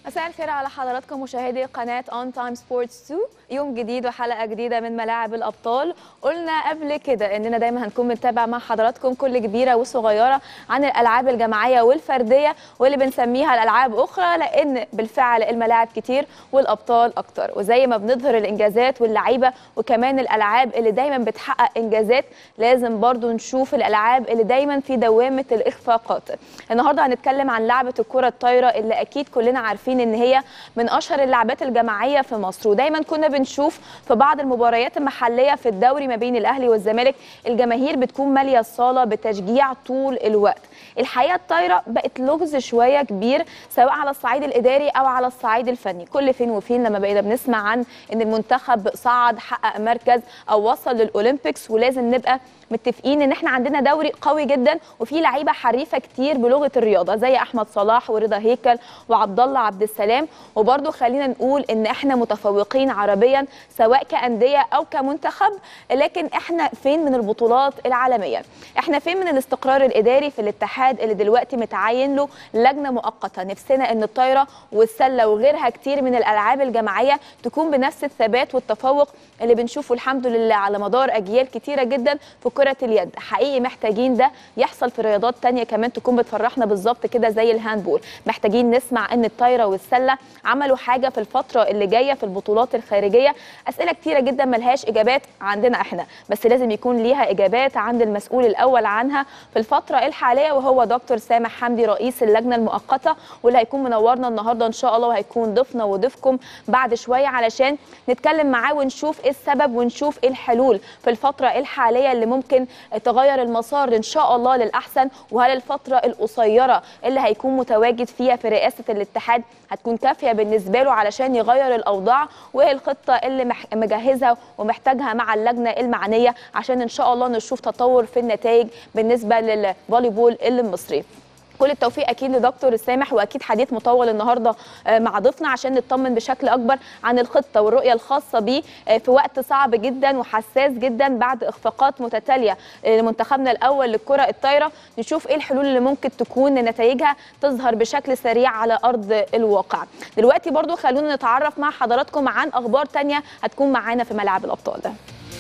مساء الخير على حضراتكم مشاهدي قناة اون تايم سبورتس 2 يوم جديد وحلقة جديدة من ملاعب الأبطال قلنا قبل كده إننا دايما هنكون بنتابع مع حضراتكم كل كبيرة وصغيرة عن الألعاب الجماعية والفردية واللي بنسميها الألعاب أخرى لأن بالفعل الملاعب كتير والأبطال أكتر وزي ما بنظهر الإنجازات واللعيبة وكمان الألعاب اللي دايما بتحقق إنجازات لازم برضو نشوف الألعاب اللي دايما في دوامة الإخفاقات النهاردة هنتكلم عن لعبة الكرة الطايرة اللي أكيد كلنا عارفين ان هي من اشهر اللعبات الجماعيه في مصر ودايما كنا بنشوف في بعض المباريات المحليه في الدوري ما بين الاهلي والزمالك الجماهير بتكون ماليه الصاله بتشجيع طول الوقت الحقيقه الطايره بقت لغز شويه كبير سواء على الصعيد الاداري او على الصعيد الفني كل فين وفين لما بقينا بنسمع عن ان المنتخب صعد حقق مركز او وصل للاولمبيكس ولازم نبقى متفقين ان احنا عندنا دوري قوي جدا وفي لعيبه حريفه كتير بلغه الرياضه زي احمد صلاح ورضا هيكل وعبد الله عبد السلام وبرده خلينا نقول ان احنا متفوقين عربيا سواء كانديه او كمنتخب لكن احنا فين من البطولات العالميه احنا فين من الاستقرار الاداري في الاتحاد اللي دلوقتي متعين له لجنه مؤقته نفسنا ان الطايره والسله وغيرها كتير من الالعاب الجماعيه تكون بنفس الثبات والتفوق اللي بنشوفه الحمد لله على مدار اجيال كتيره جدا في كره اليد حقيقي محتاجين ده يحصل في رياضات تانية كمان تكون بتفرحنا بالظبط كده زي الهاندبول محتاجين نسمع ان الطايره والسله عملوا حاجه في الفتره اللي جايه في البطولات الخارجيه اسئله كتيره جدا ملهاش اجابات عندنا احنا بس لازم يكون ليها اجابات عند المسؤول الاول عنها في الفتره الحاليه وهو دكتور سامح حمدي رئيس اللجنه المؤقته واللي هيكون منورنا النهارده ان شاء الله وهيكون ضيفنا وضيفكم بعد شويه علشان نتكلم معاه ونشوف ايه السبب ونشوف ايه الحلول في الفتره الحاليه اللي ممكن تغير المسار ان شاء الله للاحسن وهل الفتره القصيره اللي هيكون متواجد فيها في رئاسه الاتحاد هتكون كافيه بالنسبه له علشان يغير الاوضاع وايه الخطه اللي مجهزها ومحتاجها مع اللجنه المعنيه عشان ان شاء الله نشوف تطور في النتائج بالنسبه للفوليبول المصري كل التوفيق اكيد لدكتور سامح واكيد حديث مطول النهارده مع ضيفنا عشان نطمن بشكل اكبر عن الخطه والرؤيه الخاصه بيه في وقت صعب جدا وحساس جدا بعد اخفاقات متتاليه لمنتخبنا الاول للكره الطايره نشوف ايه الحلول اللي ممكن تكون نتائجها تظهر بشكل سريع على ارض الواقع دلوقتي برضو خلونا نتعرف مع حضراتكم عن اخبار تانية هتكون معانا في ملاعب الابطال ده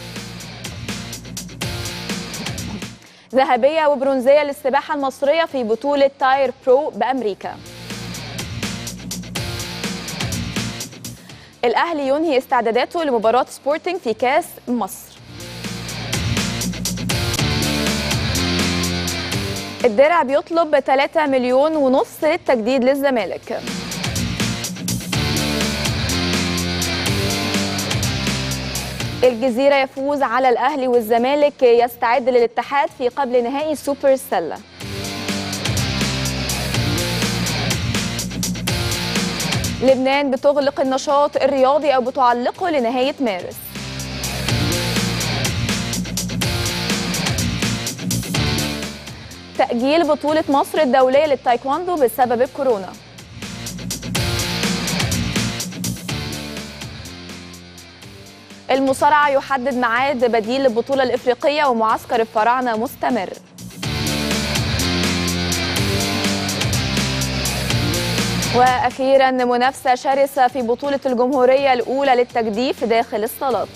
ذهبيه وبرونزيه للسباحه المصريه في بطوله تاير برو بامريكا الاهلي ينهي استعداداته لمباراه سبورتنج في كاس مصر الدرع بيطلب 3 مليون ونص للتجديد للزمالك الجزيرة يفوز على الأهلي والزمالك يستعد للاتحاد في قبل نهائي سوبر سلة لبنان بتغلق النشاط الرياضي أو بتعلقه لنهاية مارس تأجيل بطولة مصر الدولية للتايكواندو بسبب الكورونا المصارعة يحدد ميعاد بديل للبطولة الإفريقية ومعسكر الفراعنة مستمر وأخيرا منافسة شرسة في بطولة الجمهورية الأولى للتجديف داخل الصالات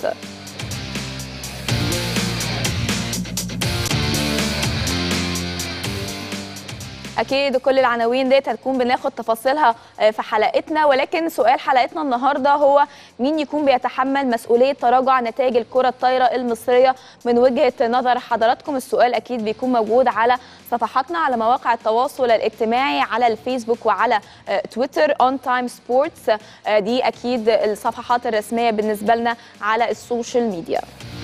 اكيد كل العناوين ديت هتكون بناخد تفاصيلها في حلقتنا ولكن سؤال حلقتنا النهارده هو مين يكون بيتحمل مسؤوليه تراجع نتائج الكره الطايره المصريه من وجهه نظر حضراتكم السؤال اكيد بيكون موجود على صفحاتنا على مواقع التواصل الاجتماعي على الفيسبوك وعلى تويتر اون تايم سبورتس دي اكيد الصفحات الرسميه بالنسبه لنا على السوشيال ميديا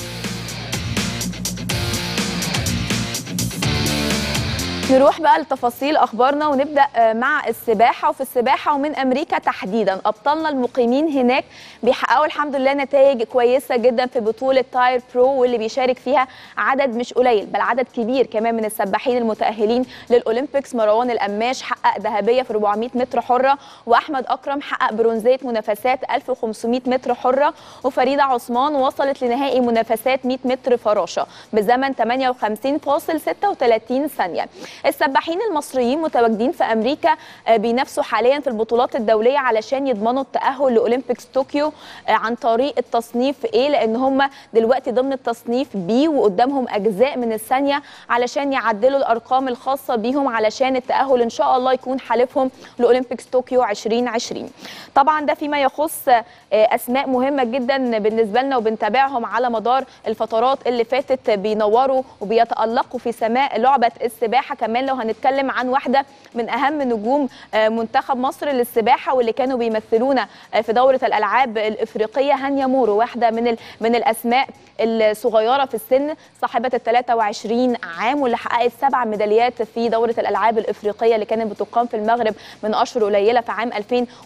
نروح بقى لتفاصيل اخبارنا ونبدا مع السباحه وفي السباحه ومن امريكا تحديدا ابطالنا المقيمين هناك بيحققوا الحمد لله نتائج كويسه جدا في بطوله تاير برو واللي بيشارك فيها عدد مش قليل بل عدد كبير كمان من السباحين المتاهلين للاولمبيكس مروان القماش حقق ذهبيه في 400 متر حره واحمد اكرم حقق برونزيه منافسات 1500 متر حره وفريده عثمان وصلت لنهائي منافسات 100 متر فراشه بزمن 58.36 ثانيه السباحين المصريين متواجدين في امريكا آه، بينافسوا حاليا في البطولات الدوليه علشان يضمنوا التاهل لاولمبيكس طوكيو آه، عن طريق التصنيف ايه لان هم دلوقتي ضمن التصنيف بي وقدامهم اجزاء من الثانيه علشان يعدلوا الارقام الخاصه بيهم علشان التاهل ان شاء الله يكون حالفهم لاولمبيكس طوكيو 2020 طبعا ده فيما يخص آه، اسماء مهمه جدا بالنسبه لنا وبنتابعهم على مدار الفترات اللي فاتت بينوروا وبيتالقوا في سماء لعبه السباحه كمان لو هنتكلم عن واحده من اهم نجوم آه، منتخب مصر للسباحه واللي كانوا بيمثلونا آه، في دوره الالعاب الافريقيه هانيا مورو واحده من ال- من الاسماء الصغيره في السن صاحبه ال 23 عام واللي حققت سبع ميداليات في دوره الالعاب الافريقيه اللي كانت بتقام في المغرب من اشهر قليله في عام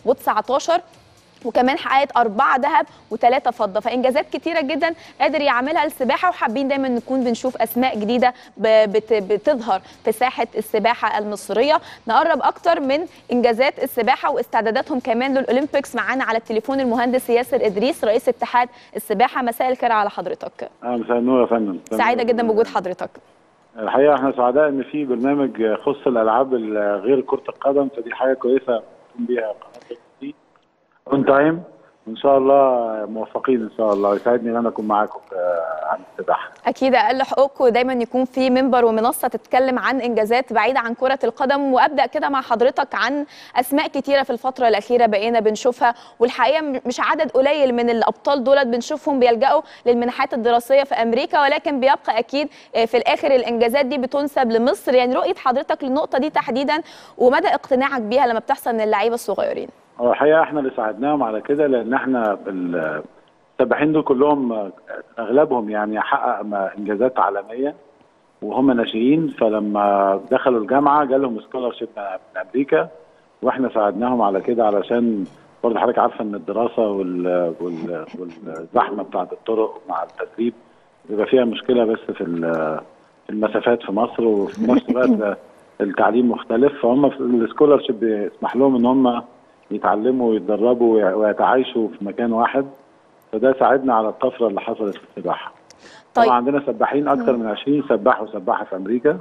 2019 وكمان حققت أربعة ذهب وثلاثة فضة فإنجازات كتيرة جدا قادر يعملها السباحة وحابين دايما نكون بنشوف أسماء جديدة ب- بت- بتظهر في ساحة السباحة المصرية نقرب أكتر من إنجازات السباحة واستعداداتهم كمان للأولمبيكس معانا على التليفون المهندس ياسر إدريس رئيس اتحاد السباحة مساء الخير على حضرتك اه مساء النور يا فندم سعيدة جدا بوجود حضرتك الحقيقه احنا سعداء ان في برنامج يخص الالعاب ال- غير كره القدم فدي حاجه كويسه تقوم بيها قناه دي اون تايم وان شاء الله موفقين ان شاء الله يسعدني ان انا اكون معاكم في- عن السباحه اكيد اقل حقوقكم دايما يكون في منبر ومنصه تتكلم عن انجازات بعيده عن كره القدم وابدا كده مع حضرتك عن اسماء كتيره في الفتره الاخيره بقينا بنشوفها والحقيقه م- مش عدد قليل من الابطال دولت بنشوفهم بيلجأوا للمنحات الدراسيه في امريكا ولكن بيبقى اكيد آه، في الاخر الانجازات دي بتنسب لمصر يعني رؤيه حضرتك للنقطه دي تحديدا ومدى اقتناعك بيها لما بتحصل من اللعيبه الصغيرين هو الحقيقه احنا اللي ساعدناهم على كده لان احنا ال- السباحين دول كلهم آه، اغلبهم يعني حقق م- انجازات عالميه وهم ناشئين فلما دخلوا الجامعه جالهم سكولرشيب من امريكا واحنا ساعدناهم على كده علشان برضه حضرتك عارفه ان الدراسه وال... وال... والزحمه بتاعت الطرق مع التدريب بيبقى فيها مشكله بس في ال- في المسافات في مصر وفي نفس الوقت التعليم مختلف فهم في السكولرشيب بيسمح لهم ان هم يتعلموا ويتدربوا وي- ويتعايشوا في مكان واحد فده ساعدنا على الطفره اللي حصلت في السباحه. طيب. طبعا عندنا سباحين اكثر من 20 سباح وسباحه في امريكا.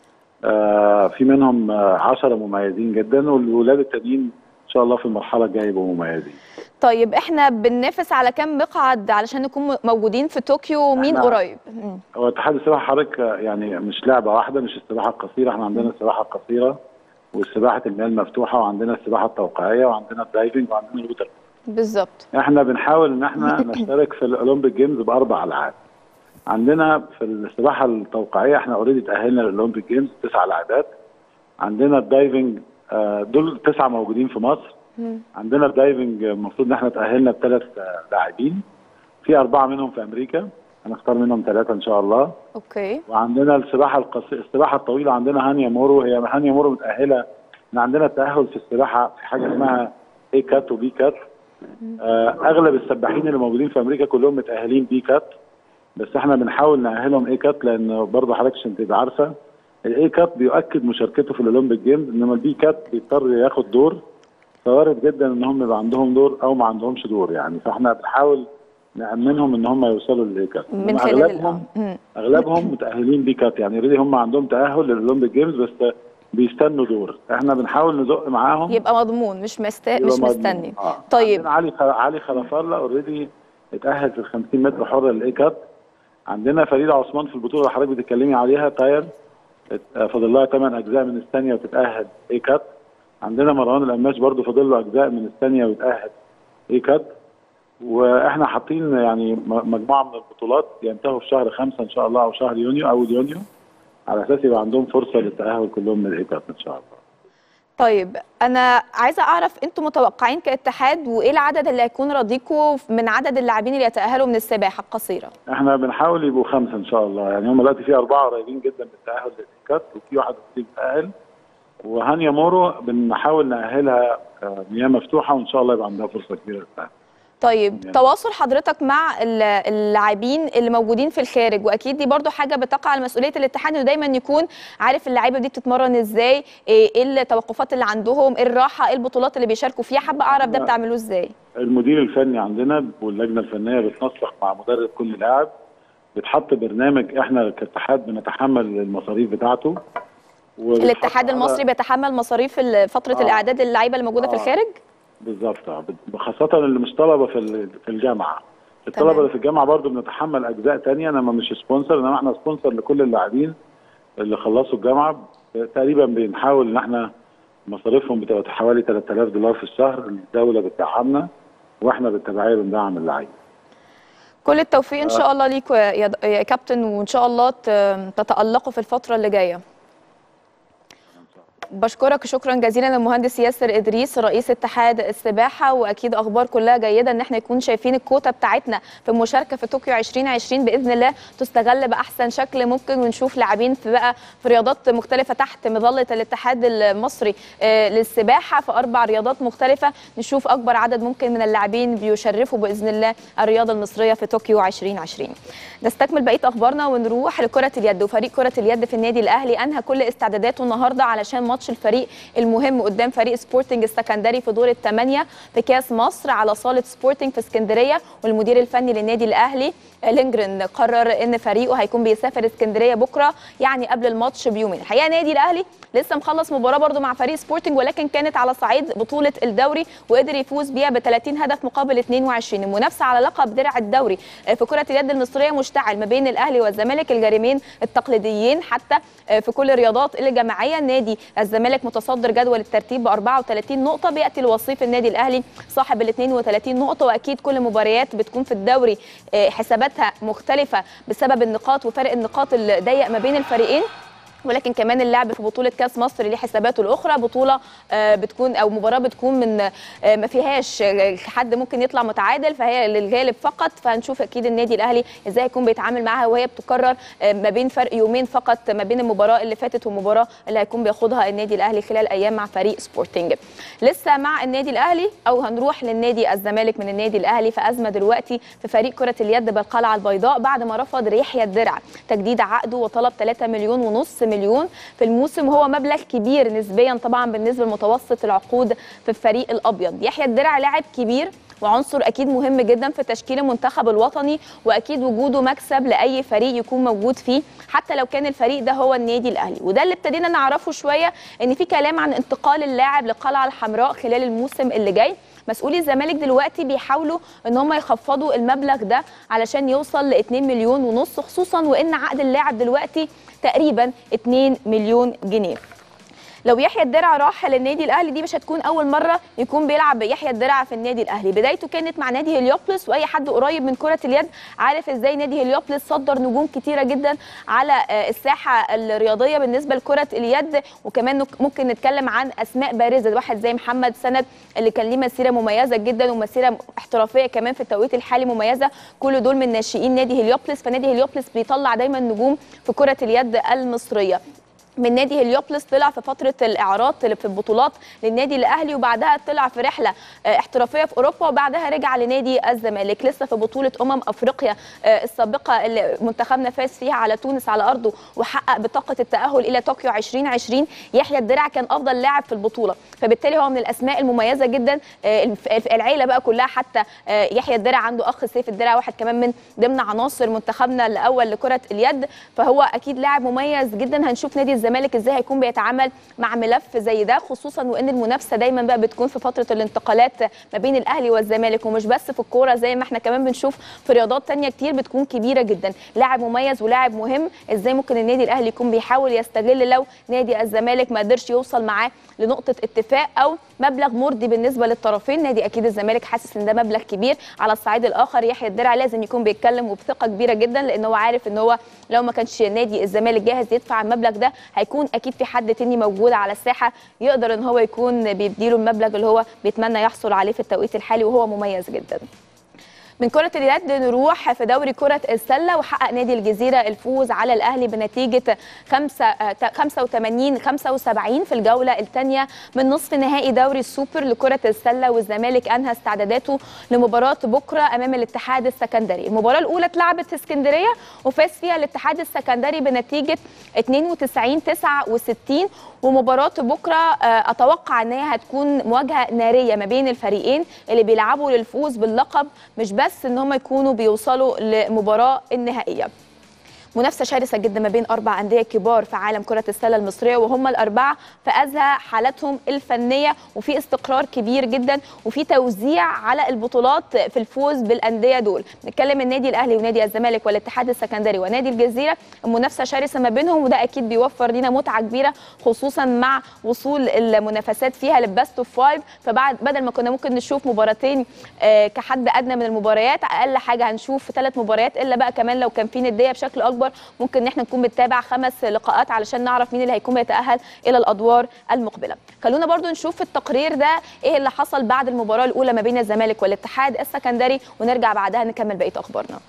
آه في منهم 10 مميزين جدا والولاد التانيين ان شاء الله في المرحله الجايه يبقوا مميزين. طيب احنا بننافس على كام مقعد علشان نكون م- موجودين في طوكيو ومين إحنا- قريب مم. هو اتحاد السباحه حضرتك آه، يعني مش لعبه واحده مش السباحه القصيره احنا عندنا السباحه القصيره والسباحه المياه المفتوحه وعندنا السباحه التوقيعيه وعندنا الدايفنج وعندنا الوتر بالظبط احنا بنحاول ان احنا نشترك في الاولمبيك جيمز باربع العاب عندنا في السباحه التوقيعيه احنا اوريدي تاهلنا للاولمبيك جيمز تسع لعبات عندنا الدايفنج آه، دول تسعه موجودين في مصر مم. عندنا الدايفنج المفروض ان احنا تاهلنا بثلاث آه، لاعبين في اربعه منهم في امريكا هنختار منهم ثلاثه ان شاء الله اوكي وعندنا السباحه القصيره السباحه الطويله عندنا هانيا مورو هي هانيا مورو متاهله ان عندنا التاهل في السباحه في حاجه اسمها اي كات وبي كات آه اغلب السباحين اللي موجودين في امريكا كلهم متاهلين بي كات بس احنا بنحاول ناهلهم اي كات لان برضه حضرتك عشان تبقى عارفه الاي كات بيؤكد مشاركته في الاولمبيك جيمز انما البي كات بيضطر ياخد دور فوارد جدا ان هم يبقى عندهم دور او ما عندهمش دور يعني فاحنا بنحاول نامنهم ان هم يوصلوا للاي كات من إنما خلال أغلبهم الأم. مم. اغلبهم متاهلين بي كات يعني اوريدي هم عندهم تاهل للاولمبيك جيمز بس بيستنوا دور احنا بنحاول نزق معاهم يبقى مضمون مش مست... يبقى مش مضمون. مستني آه. طيب. عندنا علي خ... علي خلف الله اوريدي اتاهل في ال 50 متر حره للاي كات عندنا فريده عثمان في البطوله اللي حضرتك بتتكلمي عليها تاير ات- فاضل لها 8 اجزاء من الثانيه وتتاهل اي كات عندنا مروان القماش برضو فاضل له اجزاء من الثانيه ويتاهل اي كات واحنا حاطين يعني م- مجموعه من البطولات ينتهوا في شهر خمسة ان شاء الله او شهر يونيو اول يونيو على اساس يبقى عندهم فرصه للتاهل كلهم من الاي كات ان شاء الله طيب انا عايزه اعرف انتم متوقعين كاتحاد وايه العدد اللي هيكون راضيكم من عدد اللاعبين اللي يتاهلوا من السباحه القصيره احنا بنحاول يبقوا خمسه ان شاء الله يعني هم دلوقتي في اربعه قريبين جدا من التاهل للكات وفي واحد المفروض يتاهل وهانيا مورو بنحاول ناهلها آه، مياه مفتوحه وان شاء الله يبقى عندها فرصه كبيره للتاهل طيب يعني. تواصل حضرتك مع ال- اللاعبين اللي موجودين في الخارج واكيد دي برضو حاجه بتقع على مسؤوليه الاتحاد انه دايما يكون عارف اللعيبه دي بتتمرن ازاي ايه إيه التوقفات اللي عندهم ايه الراحه ايه البطولات اللي بيشاركوا فيها حابه اعرف ده لا. بتعملوه ازاي المدير الفني عندنا واللجنه الفنيه بتنسق مع مدرب كل لاعب بتحط برنامج احنا كاتحاد بنتحمل المصاريف بتاعته الاتحاد المصري بيتحمل مصاريف ال- فتره آه. الاعداد للعيبه اللي موجوده في آه. الخارج بالظبط آه. خاصة اللي مش طلبة في ال- في الجامعة الطلبة تمام. اللي في الجامعة برضو بنتحمل أجزاء تانية إنما مش سبونسر إنما إحنا سبونسر لكل اللاعبين اللي خلصوا الجامعة تقريبا بنحاول إن إحنا مصاريفهم بتبقى حوالي 3000 دولار في الشهر الدولة بتدعمنا وإحنا بالتبعية بندعم اللعيبة كل التوفيق ان شاء الله ليكوا يا يا- يا كابتن وان شاء الله ت- تتالقوا في الفتره اللي جايه بشكرك شكرا جزيلا المهندس ياسر ادريس رئيس اتحاد السباحه واكيد اخبار كلها جيده ان احنا يكون شايفين الكوتا بتاعتنا في المشاركه في طوكيو 2020 باذن الله تستغل باحسن شكل ممكن ونشوف لاعبين في بقى في رياضات مختلفه تحت مظله الاتحاد المصري آه، للسباحه في اربع رياضات مختلفه نشوف اكبر عدد ممكن من اللاعبين بيشرفوا باذن الله الرياضه المصريه في طوكيو 2020 نستكمل بقيه اخبارنا ونروح لكره اليد وفريق كره اليد في النادي الاهلي انهى كل استعداداته النهارده علشان ماتش الفريق المهم قدام فريق سبورتنج السكندري في دور الثمانيه في كاس مصر على صاله سبورتنج في اسكندريه والمدير الفني للنادي الاهلي آه، لينجرن قرر ان فريقه هيكون بيسافر اسكندريه بكره يعني قبل الماتش بيومين الحقيقه النادي الاهلي لسه مخلص مباراه برده مع فريق سبورتنج ولكن كانت على صعيد بطوله الدوري وقدر يفوز بيها ب 30 هدف مقابل 22 المنافسه على لقب درع الدوري آه، في كره اليد المصريه مشتعل ما بين الاهلي والزمالك الجارمين التقليديين حتى آه، في كل الرياضات الجماعيه نادي الزمالك متصدر جدول الترتيب ب 34 نقطه بياتي الوصيف النادي الاهلي صاحب ال 32 نقطه واكيد كل مباريات بتكون في الدوري آه، حساباتها مختلفه بسبب النقاط وفرق النقاط الضيق ما بين الفريقين ولكن كمان اللعب في بطوله كاس مصر ليه حساباته الاخرى بطوله آه، بتكون او مباراه بتكون من آه، ما فيهاش آه، حد ممكن يطلع متعادل فهي للغالب فقط فهنشوف اكيد النادي الاهلي ازاي هيكون بيتعامل معاها وهي بتكرر آه، ما بين فرق يومين فقط ما بين المباراه اللي فاتت والمباراه اللي هيكون بياخدها النادي الاهلي خلال ايام مع فريق سبورتنج لسه مع النادي الاهلي او هنروح للنادي الزمالك من النادي الاهلي في ازمه دلوقتي في فريق كره اليد بالقلعه البيضاء بعد ما رفض يحيى الدرع تجديد عقده وطلب 3 مليون ونص مليون في الموسم وهو مبلغ كبير نسبيا طبعا بالنسبه لمتوسط العقود في الفريق الابيض يحيى الدرع لاعب كبير وعنصر اكيد مهم جدا في تشكيل المنتخب الوطني واكيد وجوده مكسب لاي فريق يكون موجود فيه حتى لو كان الفريق ده هو النادي الاهلي وده اللي ابتدينا نعرفه شويه ان في كلام عن انتقال اللاعب للقلعه الحمراء خلال الموسم اللي جاي مسؤولي الزمالك دلوقتي بيحاولوا ان هم يخفضوا المبلغ ده علشان يوصل ل 2 مليون ونص خصوصا وان عقد اللاعب دلوقتي تقريبا 2 مليون جنيه لو يحيى الدرع راح للنادي الاهلي دي مش هتكون اول مره يكون بيلعب يحيى الدرع في النادي الاهلي بدايته كانت مع نادي هليوبلس واي حد قريب من كره اليد عارف ازاي نادي هليوبلس صدر نجوم كتيره جدا على آه، الساحه الرياضيه بالنسبه لكره اليد وكمان نك- ممكن نتكلم عن اسماء بارزه واحد زي محمد سند اللي كان ليه مسيره مميزه جدا ومسيره احترافيه كمان في التوقيت الحالي مميزه كل دول من ناشئين نادي هليوبلس فنادي هليوبلس بيطلع دايما نجوم في كره اليد المصريه من نادي هليوبلس طلع في فتره الاعارات اللي في البطولات للنادي الاهلي وبعدها طلع في رحله آه، احترافيه في اوروبا وبعدها رجع لنادي الزمالك لسه في بطوله امم افريقيا آه، السابقه اللي منتخبنا فاز فيها على تونس على ارضه وحقق بطاقه التاهل الى طوكيو 2020 يحيى الدرع كان افضل لاعب في البطوله فبالتالي هو من الاسماء المميزه جدا آه، الف- الف- العيله بقى كلها حتى آه، يحيى الدرع عنده اخ سيف الدرع واحد كمان من ضمن عناصر منتخبنا الاول لكره اليد فهو اكيد لاعب مميز جدا هنشوف نادي الزمالك ازاي هيكون بيتعامل مع ملف زي ده خصوصا وان المنافسه دايما بقى بتكون في فتره الانتقالات ما بين الاهلي والزمالك ومش بس في الكوره زي ما احنا كمان بنشوف في رياضات تانية كتير بتكون كبيره جدا لاعب مميز ولاعب مهم ازاي ممكن النادي الاهلي يكون بيحاول يستغل لو نادي الزمالك ما قدرش يوصل معاه لنقطه اتفاق او مبلغ مرضي بالنسبه للطرفين نادي اكيد الزمالك حاسس ان ده مبلغ كبير على الصعيد الاخر يحيى الدرع لازم يكون بيتكلم وبثقه كبيره جدا لان هو عارف ان هو لو ما كانش نادي الزمالك جاهز يدفع المبلغ ده هيكون اكيد في حد تاني موجود على الساحه يقدر ان هو يكون بيديله المبلغ اللي هو بيتمنى يحصل عليه في التوقيت الحالي وهو مميز جدا من كرة اليد نروح في دوري كرة السلة وحقق نادي الجزيرة الفوز على الأهلي بنتيجة 85 75 في الجولة الثانية من نصف نهائي دوري السوبر لكرة السلة والزمالك أنهى استعداداته لمباراة بكرة أمام الاتحاد السكندري المباراة الأولى اتلعبت في اسكندرية وفاز فيها الاتحاد السكندري بنتيجة 92 69 ومباراة بكرة آه، أتوقع أن هي هتكون مواجهة نارية ما بين الفريقين اللي بيلعبوا للفوز باللقب مش بس ان هم يكونوا بيوصلوا لمباراه النهائيه منافسه شرسه جدا ما بين اربع انديه كبار في عالم كره السله المصريه وهم الاربعه في ازهى حالاتهم الفنيه وفي استقرار كبير جدا وفي توزيع على البطولات في الفوز بالانديه دول نتكلم النادي الاهلي ونادي الزمالك والاتحاد السكندري ونادي الجزيره المنافسه شرسه ما بينهم وده اكيد بيوفر لنا متعه كبيره خصوصا مع وصول المنافسات فيها للبست اوف فايف فبعد بدل ما كنا ممكن نشوف مباراتين آه، كحد ادنى من المباريات اقل حاجه هنشوف ثلاث مباريات الا بقى كمان لو كان في نديه بشكل اكبر ممكن ان احنا نكون بنتابع خمس لقاءات علشان نعرف مين اللي هيكون بيتاهل الى الادوار المقبله خلونا برضو نشوف في التقرير ده ايه اللي حصل بعد المباراه الاولى ما بين الزمالك والاتحاد السكندري ونرجع بعدها نكمل بقيه اخبارنا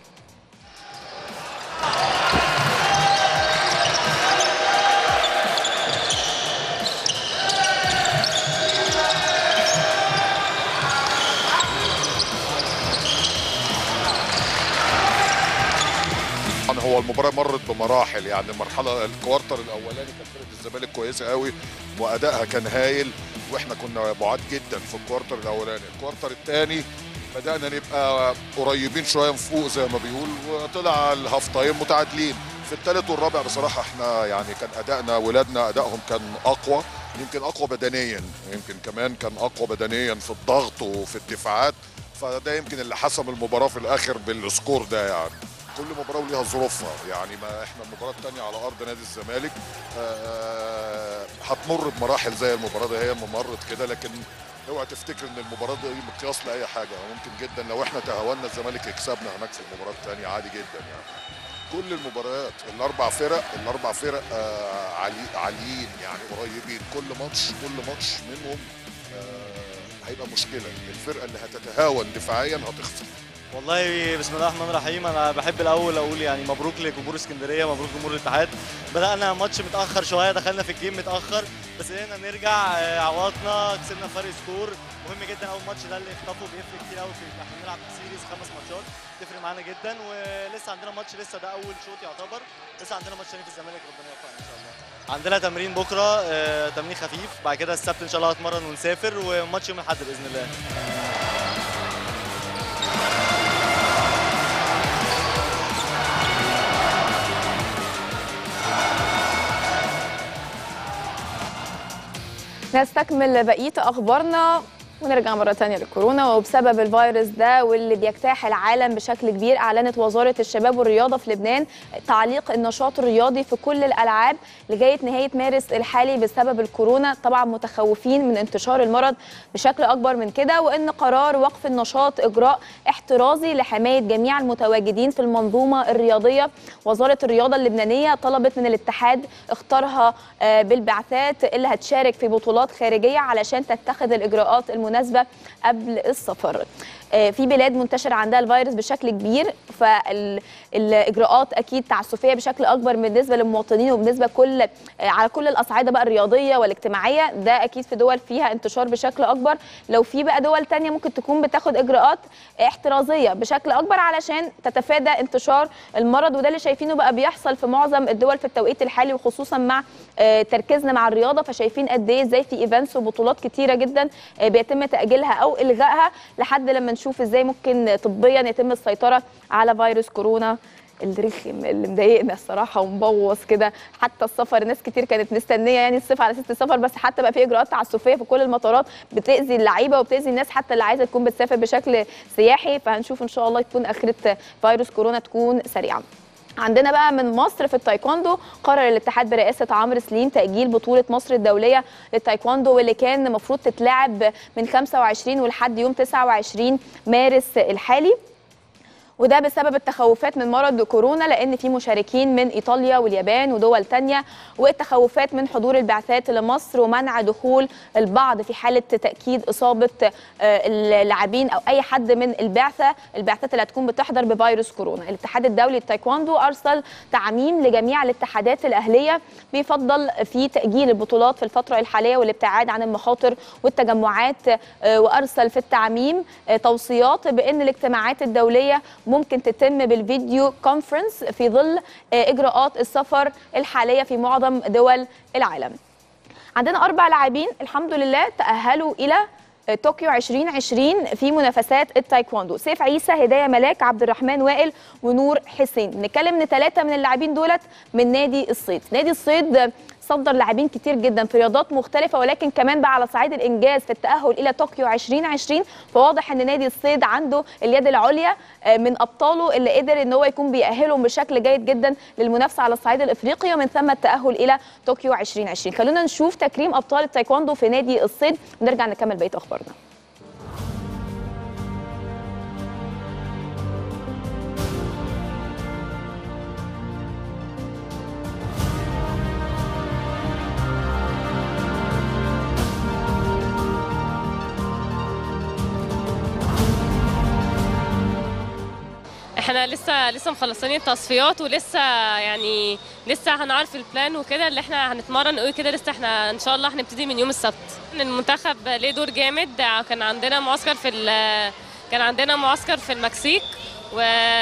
طبعا هو المباراه مرت بمراحل يعني المرحله الكوارتر الاولاني كانت فرقه الزمالك كويسه قوي وادائها كان هايل واحنا كنا بعاد جدا في الكوارتر الاولاني الكوارتر الثاني بدانا نبقى قريبين شويه من فوق زي ما بيقول وطلع الهاف تايم متعادلين في الثالث والرابع بصراحه احنا يعني كان ادائنا ولادنا ادائهم كان اقوى يمكن اقوى بدنيا يمكن كمان كان اقوى بدنيا في الضغط وفي الدفاعات فده يمكن اللي حسم المباراه في الاخر بالسكور ده يعني كل مباراه وليها ظروفها يعني ما احنا المباراه الثانيه على ارض نادي الزمالك آه، هتمر بمراحل زي المباراه دي هي ما مرت كده لكن اوعى تفتكر ان المباراه دي مقياس لاي حاجه ممكن جدا لو احنا تهاونا الزمالك يكسبنا هناك في المباراه الثانيه عادي جدا يعني كل المباريات الاربع فرق الاربع فرق آه عالي عاليين يعني قريبين كل ماتش كل ماتش منهم آه هيبقى مشكله الفرقه اللي هتتهاون دفاعيا هتخسر والله بسم الله الرحمن الرحيم انا بحب الاول اقول يعني مبروك لجمهور اسكندريه مبروك جمهور الاتحاد بدانا ماتش متاخر شويه دخلنا في الجيم متاخر بس قدرنا نرجع آه، عوضنا كسبنا فرق سكور مهم جدا اول ماتش ده اللي اخطفه بيفرق كتير قوي في احنا بنلعب سيريز خمس ماتشات تفرق معانا جدا ولسه عندنا ماتش لسه ده اول شوط يعتبر لسه عندنا ماتش تاني في الزمالك ربنا يوفقنا ان شاء الله عندنا تمرين بكره آه، تمرين خفيف بعد كده السبت ان شاء الله هتمرن ونسافر وماتش يوم الاحد باذن الله نستكمل بقيه اخبارنا ونرجع مرة تانية للكورونا وبسبب الفيروس ده واللي بيجتاح العالم بشكل كبير أعلنت وزارة الشباب والرياضة في لبنان تعليق النشاط الرياضي في كل الألعاب لغاية نهاية مارس الحالي بسبب الكورونا طبعا متخوفين من انتشار المرض بشكل أكبر من كده وإن قرار وقف النشاط إجراء احترازي لحماية جميع المتواجدين في المنظومة الرياضية وزارة الرياضة اللبنانية طلبت من الاتحاد اختارها آه، بالبعثات اللي هتشارك في بطولات خارجية علشان تتخذ الإجراءات المناسبة قبل السفر آه، في بلاد منتشر عندها الفيروس بشكل كبير فالاجراءات اكيد تعسفيه بشكل اكبر بالنسبه للمواطنين وبالنسبه كل آه، على كل الاصعده بقى الرياضيه والاجتماعيه ده اكيد في دول فيها انتشار بشكل اكبر لو في بقى دول تانية ممكن تكون بتاخد اجراءات احترازيه بشكل اكبر علشان تتفادى انتشار المرض وده اللي شايفينه بقى بيحصل في معظم الدول في التوقيت الحالي وخصوصا مع آه، تركيزنا مع الرياضه فشايفين قد ايه ازاي في ايفنتس وبطولات كتيره جدا آه، بيتم تاجيلها او الغائها لحد لما نشوف ازاي ممكن طبيا يتم السيطره على فيروس كورونا الرخم اللي مضايقنا الصراحه ومبوظ كده حتى السفر ناس كتير كانت مستنيه يعني الصيف على اساس السفر بس حتى بقى في اجراءات تعسفيه في كل المطارات بتاذي اللعيبه وبتاذي الناس حتى اللي عايزه تكون بتسافر بشكل سياحي فهنشوف ان شاء الله تكون اخره فيروس كورونا تكون سريعه عندنا بقى من مصر في التايكوندو قرر الاتحاد برئاسه عمرو سليم تاجيل بطوله مصر الدوليه للتايكوندو واللي كان المفروض تتلعب من 25 ولحد يوم 29 مارس الحالي وده بسبب التخوفات من مرض كورونا لان في مشاركين من ايطاليا واليابان ودول تانية والتخوفات من حضور البعثات لمصر ومنع دخول البعض في حاله تاكيد اصابه آه، اللاعبين او اي حد من البعثه البعثات اللي هتكون بتحضر بفيروس كورونا الاتحاد الدولي للتايكواندو ارسل تعميم لجميع الاتحادات الاهليه بيفضل في تاجيل البطولات في الفتره الحاليه والابتعاد عن المخاطر والتجمعات آه، وارسل في التعميم آه، توصيات بان الاجتماعات الدوليه ممكن تتم بالفيديو كونفرنس في ظل آه، اجراءات السفر الحاليه في معظم دول العالم عندنا اربع لاعبين الحمد لله تاهلوا الى طوكيو 2020 في منافسات التايكوندو سيف عيسى هدايه ملاك عبد الرحمن وائل ونور حسين نتكلم ان ثلاثه من اللاعبين دولت من نادي الصيد نادي الصيد صدر لاعبين كتير جدا في رياضات مختلفه ولكن كمان بقى على صعيد الانجاز في التاهل الى طوكيو 2020 فواضح ان نادي الصيد عنده اليد العليا آه، من ابطاله اللي قدر ان هو يكون بيأهلهم بشكل جيد جدا للمنافسه على الصعيد الافريقي ومن ثم التاهل الى طوكيو 2020 خلونا نشوف تكريم ابطال التايكوندو في نادي الصيد ونرجع نكمل بقيه اخبارنا احنا لسه لسه مخلصين التصفيات ولسه يعني لسه هنعرف البلان وكده اللي احنا هنتمرن قوي كده لسه احنا ان شاء الله هنبتدي من يوم السبت المنتخب ليه دور جامد كان عندنا معسكر في ال- كان عندنا معسكر في المكسيك و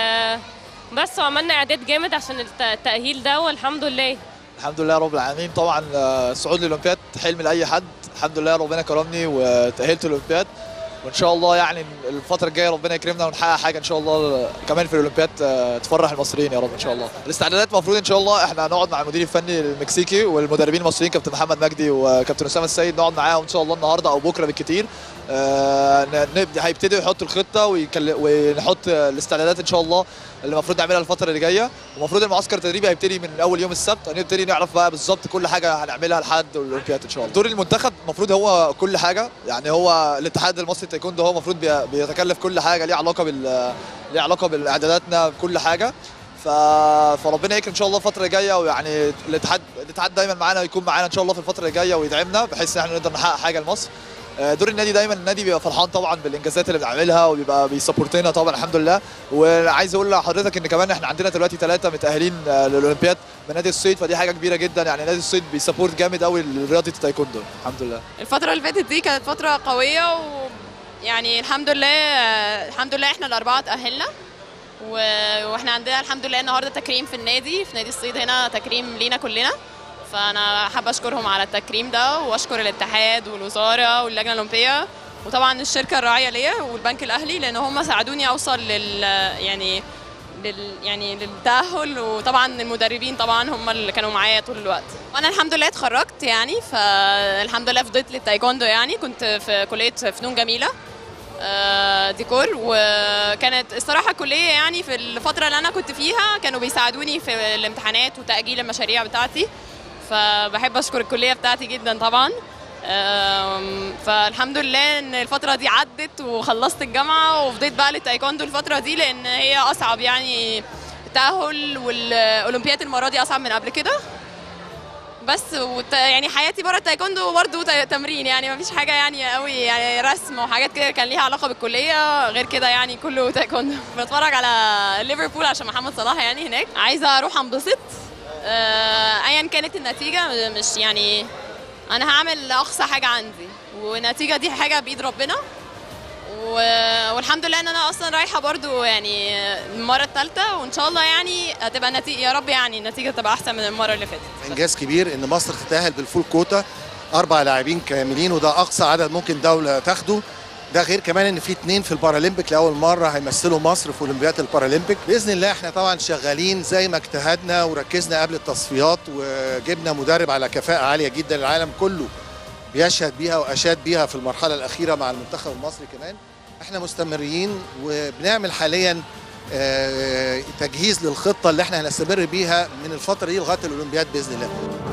بس وعملنا اعداد جامد عشان الت- التأهيل ده والحمد لله الحمد لله رب العالمين طبعا آه، صعود الاولمبياد حلم لاي حد الحمد لله ربنا كرمني وتاهلت الاولمبياد وان شاء الله يعني الفتره الجايه ربنا يكرمنا ونحقق حاجه ان شاء الله كمان في الاولمبياد آه، تفرح المصريين يا رب ان شاء الله الاستعدادات المفروض ان شاء الله احنا هنقعد مع المدير الفني المكسيكي والمدربين المصريين كابتن محمد مجدي وكابتن اسامه السيد نقعد معاهم ان شاء الله النهارده او بكره بالكتير آه، ن- نبدا هيبتدوا يحطوا الخطه ويكل... ونحط الاستعدادات ان شاء الله اللي المفروض نعملها الفتره اللي جايه ومفروض المعسكر التدريبي هيبتدي من اول يوم السبت هنبتدي نعرف بقى بالظبط كل حاجه هنعملها لحد الاولمبياد ان شاء الله دور المنتخب المفروض هو كل حاجه يعني هو الاتحاد المصري للتايكوندو هو المفروض بي- بيتكلف كل حاجه ليها علاقه بال ليها علاقه بالاعداداتنا بكل حاجه ف... فربنا يكرم ان شاء الله الفتره الجايه ويعني الاتحاد الاتحاد دايما معانا ويكون معانا ان شاء الله في الفتره الجايه ويدعمنا بحيث ان احنا نقدر نحقق حاجه لمصر آه، دور النادي دايما النادي بيبقى فرحان طبعا بالانجازات اللي بنعملها وبيبقى بيسبورتنا طبعا الحمد لله وعايز اقول لحضرتك ان كمان احنا عندنا دلوقتي ثلاثه متاهلين آه، للاولمبياد من نادي الصيد فدي حاجه كبيره جدا يعني نادي الصيد بيسبورت جامد قوي لرياضه التايكوندو الحمد لله الفترة اللي فاتت دي كانت فترة قوية ويعني الحمد لله الحمد لله احنا الأربعة تأهلنا و- واحنا عندنا الحمد لله النهارده تكريم في النادي في نادي الصيد هنا تكريم لينا كلنا فأنا حابة أشكرهم على التكريم ده وأشكر الاتحاد والوزارة واللجنة الأولمبية وطبعا الشركة الراعية ليا والبنك الأهلي لأن هم ساعدوني أوصل لل يعني لل يعني للتأهل وطبعا المدربين طبعا هم اللي كانوا معايا طول الوقت وانا الحمد لله اتخرجت يعني فالحمد لله فضلت للتايكوندو يعني كنت في كلية فنون جميلة آه، ديكور وكانت الصراحة الكلية يعني في الفترة اللي أنا كنت فيها كانوا بيساعدوني في الامتحانات وتأجيل المشاريع بتاعتي فبحب أشكر الكلية بتاعتي جدا طبعا آم، فالحمد لله ان الفتره دي عدت وخلصت الجامعه وفضيت بقى للتايكوندو الفتره دي لان هي اصعب يعني التاهل والاولمبياد المره دي اصعب من قبل كده بس وت... يعني حياتي بره التايكوندو برضه ت- تمرين يعني مفيش حاجه يعني قوي يعني رسم وحاجات كده كان ليها علاقه بالكليه غير كده يعني كله تايكوندو بتفرج على ليفربول عشان محمد صلاح يعني هناك عايزه اروح انبسط آه، ايا كانت النتيجه مش يعني انا هعمل اقصى حاجه عندي والنتيجه دي حاجه بايد ربنا و- والحمد لله ان انا اصلا رايحه برضو يعني المره الثالثه وان شاء الله يعني هتبقى النتيجه يا رب يعني النتيجه تبقى احسن من المره اللي فاتت انجاز كبير ان مصر تتاهل بالفول كوتا اربع لاعبين كاملين وده اقصى عدد ممكن دوله تاخده ده غير كمان ان في اتنين في البارالمبيك لاول مره هيمثلوا مصر في اولمبياد البارالمبيك باذن الله احنا طبعا شغالين زي ما اجتهدنا وركزنا قبل التصفيات وجبنا مدرب على كفاءه عاليه جدا العالم كله بيشهد بيها واشاد بيها في المرحله الاخيره مع المنتخب المصري كمان احنا مستمرين وبنعمل حاليا آه، تجهيز للخطه اللي احنا هنستمر بيها من الفتره دي لغايه الاولمبياد باذن الله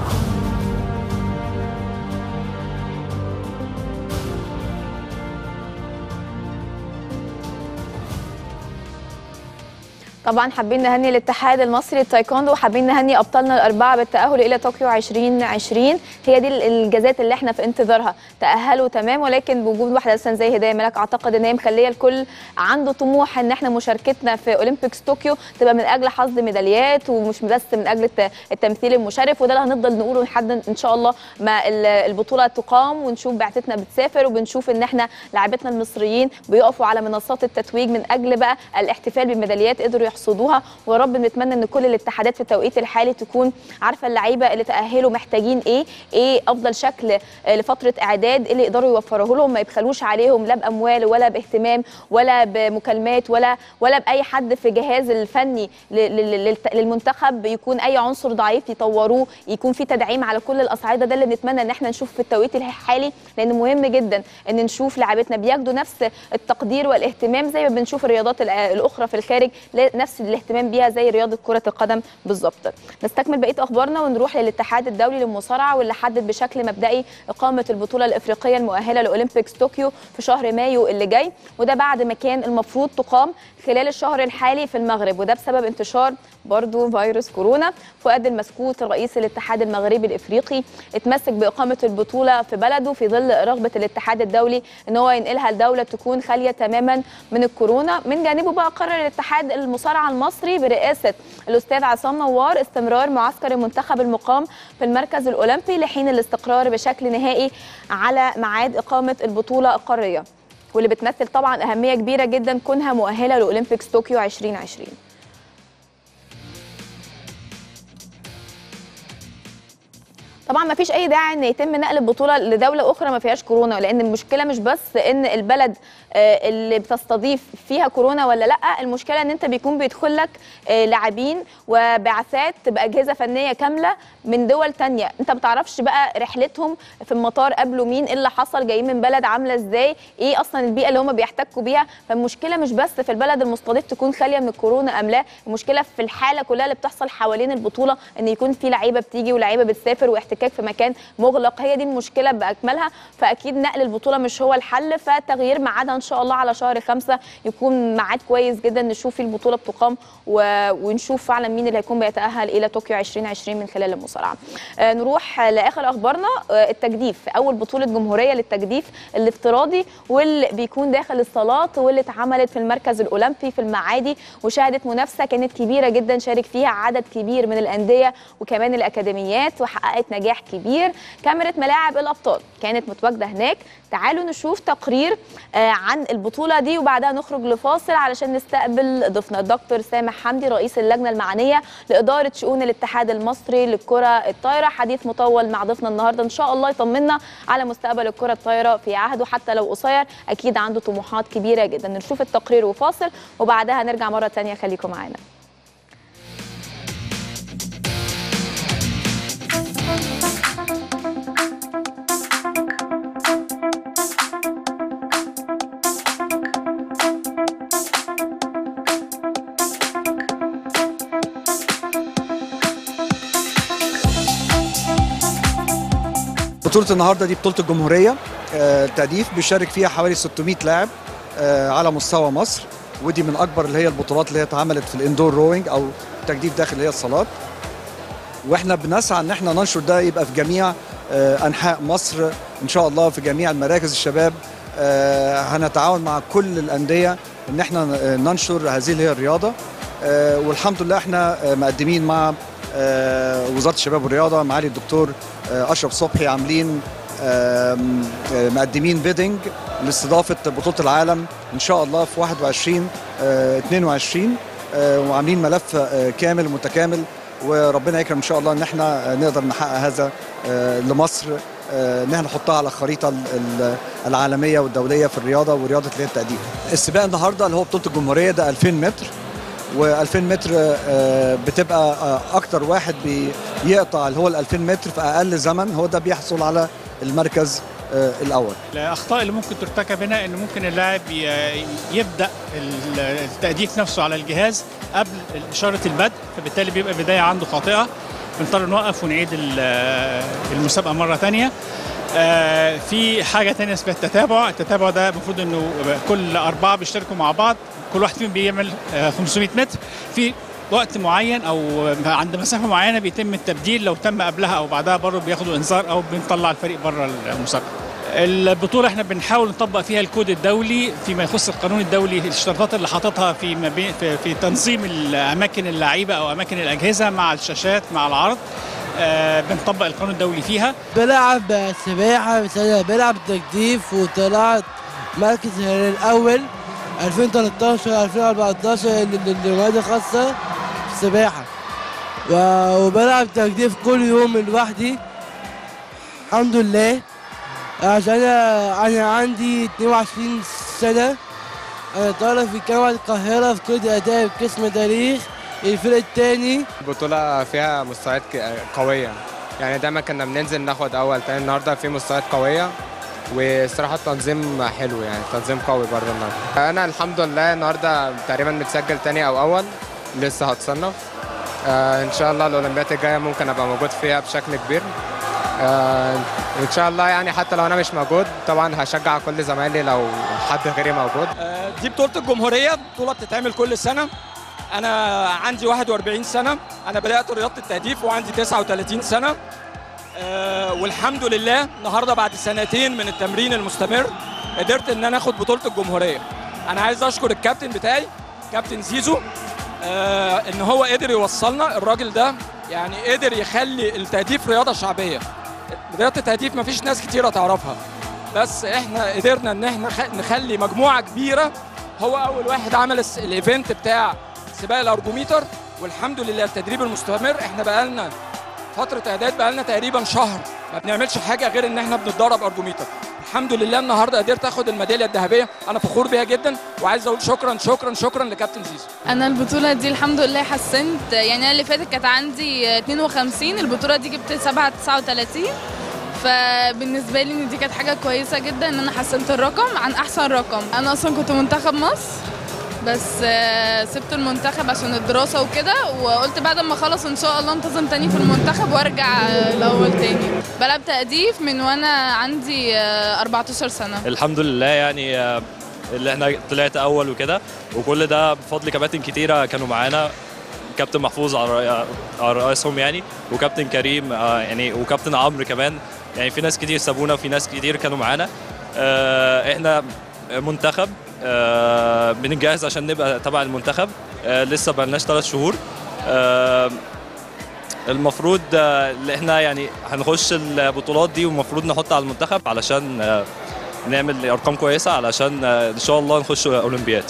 طبعا حابين نهني الاتحاد المصري للتايكوندو وحابين نهني ابطالنا الاربعه بالتاهل الى طوكيو 2020 هي دي الانجازات اللي احنا في انتظارها تاهلوا تمام ولكن بوجود واحده مثلا زي هدايه ملك اعتقد ان هي مخليه الكل عنده طموح ان احنا مشاركتنا في اولمبيكس طوكيو تبقى من اجل حصد ميداليات ومش بس من اجل الت- التمثيل المشرف وده اللي هنفضل نقوله لحد ان شاء الله ما ال- البطوله تقام ونشوف بعثتنا بتسافر وبنشوف ان احنا لاعبتنا المصريين بيقفوا على منصات التتويج من اجل بقى الاحتفال بالميداليات قدروا يحصدوها ويا رب نتمنى ان كل الاتحادات في التوقيت الحالي تكون عارفه اللعيبه اللي تاهلوا محتاجين ايه ايه افضل شكل آه، لفتره اعداد اللي يقدروا يوفروه لهم ما يبخلوش عليهم لا باموال ولا باهتمام ولا بمكالمات ولا ولا باي حد في جهاز الفني ل- ل- للت- للمنتخب يكون اي عنصر ضعيف يطوروه يكون في تدعيم على كل الاصعده ده اللي بنتمنى ان احنا نشوف في التوقيت الحالي لان مهم جدا ان نشوف لاعبتنا بياخدوا نفس التقدير والاهتمام زي ما بنشوف الرياضات الأ- الاخرى في الخارج لا- نفس الاهتمام بيها زي رياضه كره القدم بالظبط نستكمل بقيه اخبارنا ونروح للاتحاد الدولي للمصارعه واللي حدد بشكل مبدئي اقامه البطوله الافريقيه المؤهله لاولمبيكس طوكيو في شهر مايو اللي جاي وده بعد ما كان المفروض تقام خلال الشهر الحالي في المغرب وده بسبب انتشار برضو فيروس كورونا فؤاد المسكوت رئيس الاتحاد المغربي الافريقي اتمسك باقامه البطوله في بلده في ظل رغبه الاتحاد الدولي ان هو ينقلها لدوله تكون خاليه تماما من الكورونا من جانبه بقى قرر الاتحاد المصارعه المصري برئاسه الاستاذ عصام نوار استمرار معسكر المنتخب المقام في المركز الاولمبي لحين الاستقرار بشكل نهائي على ميعاد اقامه البطوله القاريه واللي بتمثل طبعا اهميه كبيره جدا كونها مؤهله لاولمبيكس طوكيو 2020 طبعا ما فيش اي داعي ان يتم نقل البطوله لدوله اخرى ما فيهاش كورونا لان المشكله مش بس ان البلد آه، اللي بتستضيف فيها كورونا ولا لا المشكله ان انت بيكون بيدخل لك آه، لاعبين وبعثات باجهزه فنيه كامله من دول تانية انت ما بتعرفش بقى رحلتهم في المطار قابلوا مين ايه اللي حصل جايين من بلد عامله ازاي ايه اصلا البيئه اللي هم بيحتكوا بيها فالمشكله مش بس في البلد المستضيف تكون خاليه من الكورونا ام لا المشكله في الحاله كلها اللي بتحصل حوالين البطوله ان يكون في لعيبه بتيجي ولاعيبه بتسافر واحتكاك في مكان مغلق هي دي المشكله باكملها فاكيد نقل البطوله مش هو الحل فتغيير ميعادها ان شاء الله على شهر خمسة يكون ميعاد كويس جدا نشوف فيه البطوله بتقام و... ونشوف فعلا مين اللي هيكون بيتاهل الى طوكيو 2020 من خلال المصارعه آه نروح لاخر اخبارنا آه التجديف اول بطوله جمهوريه للتجديف الافتراضي واللي بيكون داخل الصالات واللي اتعملت في المركز الاولمبي في المعادي وشهدت منافسه كانت كبيره جدا شارك فيها عدد كبير من الانديه وكمان الاكاديميات وحققت نجاح كبير كاميرا ملاعب الابطال كانت متواجده هناك تعالوا نشوف تقرير آه عن البطوله دي وبعدها نخرج لفاصل علشان نستقبل ضيفنا الدكتور سامح حمدي رئيس اللجنه المعنيه لاداره شؤون الاتحاد المصري للكره الطايره حديث مطول مع ضيفنا النهارده ان شاء الله يطمنا على مستقبل الكره الطايره في عهده حتى لو قصير اكيد عنده طموحات كبيره جدا نشوف التقرير وفاصل وبعدها نرجع مره ثانيه خليكم معانا بطولة النهارده دي بطولة الجمهورية آه، التأديف بيشارك فيها حوالي 600 لاعب آه، على مستوى مصر ودي من أكبر اللي هي البطولات اللي هي اتعملت في الإندور روينج أو تجديف داخل اللي هي الصالات واحنا بنسعى ان احنا ننشر ده يبقى في جميع آه، انحاء مصر ان شاء الله في جميع المراكز الشباب آه، هنتعاون مع كل الانديه ان احنا آه، ننشر هذه اللي هي الرياضه آه، والحمد لله احنا آه، مقدمين مع آه، وزاره الشباب والرياضه معالي الدكتور آه، اشرف صبحي عاملين آم، آه، مقدمين بيدنج لاستضافه بطوله العالم ان شاء الله في 21 آه، 22 آه، وعاملين ملف آه، كامل متكامل وربنا يكرم ان شاء الله ان احنا آه، نقدر نحقق هذا آه، لمصر آه، ان احنا نحطها على الخريطه ال- ال- العالميه والدوليه في الرياضه ورياضه اللي هي التأديب. السباق النهارده اللي هو بطوله الجمهوريه ده 2000 متر و2000 متر آه، بتبقى آه، اكتر واحد بيقطع اللي هو ال 2000 متر في اقل زمن هو ده بيحصل على المركز آه، الاول. الاخطاء اللي ممكن ترتكب هنا ان ممكن اللاعب ي- يبدا ال- التاديف نفسه على الجهاز قبل اشاره البدء فبالتالي بيبقى بدايه عنده خاطئه بنضطر نوقف ونعيد ال- المسابقه مره ثانيه في حاجه ثانيه اسمها التتابع التتابع ده المفروض انه كل اربعه بيشتركوا مع بعض كل واحد فيهم بيعمل آه، 500 متر في وقت معين او عند مسافه معينه بيتم التبديل لو تم قبلها او بعدها برضه بياخدوا انذار او بنطلع الفريق بره المسابقه البطوله احنا بنحاول نطبق فيها الكود الدولي فيما يخص القانون الدولي الاشتراطات اللي حاططها في ما بين في, في تنظيم الاماكن اللعيبه او اماكن الاجهزه مع الشاشات مع العرض آه بنطبق القانون الدولي فيها بلعب سباحة مثلا بلعب تجديف وطلعت مركز الأول 2013 2014 النوادي خاصة في السباحة و- وبلعب تجديف كل يوم لوحدي الحمد لله عشان أنا أنا عندي 22 سنة أنا طالب في جامعة القاهرة في كلية آداب قسم تاريخ الفرق التاني البطولة فيها مستويات ك- قوية يعني دايما كنا بننزل ناخد أول تاني النهاردة في مستويات قوية والصراحة التنظيم حلو يعني التنظيم قوي برضه النهاردة أنا الحمد لله النهاردة تقريبا متسجل تاني أو أول لسه هتصنف آه إن شاء الله الأولمبياد الجاية ممكن أبقى موجود فيها بشكل كبير آه إن شاء الله يعني حتى لو أنا مش موجود طبعا هشجع كل زمايلي لو حد غيري موجود دي بطولة الجمهورية بطولة بتتعمل كل سنة أنا عندي 41 سنة أنا بدأت رياضة التهديف وعندي 39 سنة آه، والحمد لله النهاردة بعد سنتين من التمرين المستمر قدرت إن أنا آخد بطولة الجمهورية أنا عايز أشكر الكابتن بتاعي كابتن زيزو آه، إن هو قدر يوصلنا الراجل ده يعني قدر يخلي التهديف رياضة شعبية رياضة التهديف مفيش ناس كتيرة تعرفها بس احنا قدرنا ان احنا خ- نخلي مجموعه كبيره هو اول واحد عمل الس- الايفنت بتاع سباق الارجوميتر والحمد لله التدريب المستمر احنا بقالنا فتره اعداد بقالنا تقريبا شهر ما بنعملش حاجه غير ان احنا بنتدرب ارجوميتر الحمد لله النهارده قدرت اخد الميداليه الذهبيه انا فخور بيها جدا وعايز اقول شكرا شكرا شكرا لكابتن زيزو انا البطوله دي الحمد لله حسنت يعني انا اللي فاتت كانت عندي 52 البطوله دي جبت 7 39 فبالنسبه لي ان دي كانت حاجه كويسه جدا ان انا حسنت الرقم عن احسن رقم انا اصلا كنت منتخب مصر بس آه، سبت المنتخب عشان الدراسه وكده وقلت بعد ما اخلص ان شاء الله انتظم تاني في المنتخب وارجع آه، الاول تاني بلعب تأديف من وانا عندي آه، 14 سنه الحمد لله يعني آه، اللي احنا طلعت اول وكده وكل ده بفضل كباتن كتيره كانوا معانا كابتن محفوظ على رأي- على رئيسهم يعني وكابتن كريم آه، يعني وكابتن عمرو كمان يعني في ناس كتير سابونا وفي ناس كتير كانوا معانا آه، احنا منتخب آه، بنجهز عشان نبقى تبع المنتخب آه، لسه بقالناش ثلاث شهور آه، المفروض آه، اللي احنا يعني هنخش البطولات دي والمفروض نحط على المنتخب علشان آه، نعمل ارقام كويسه علشان آه، ان شاء الله نخش اولمبياد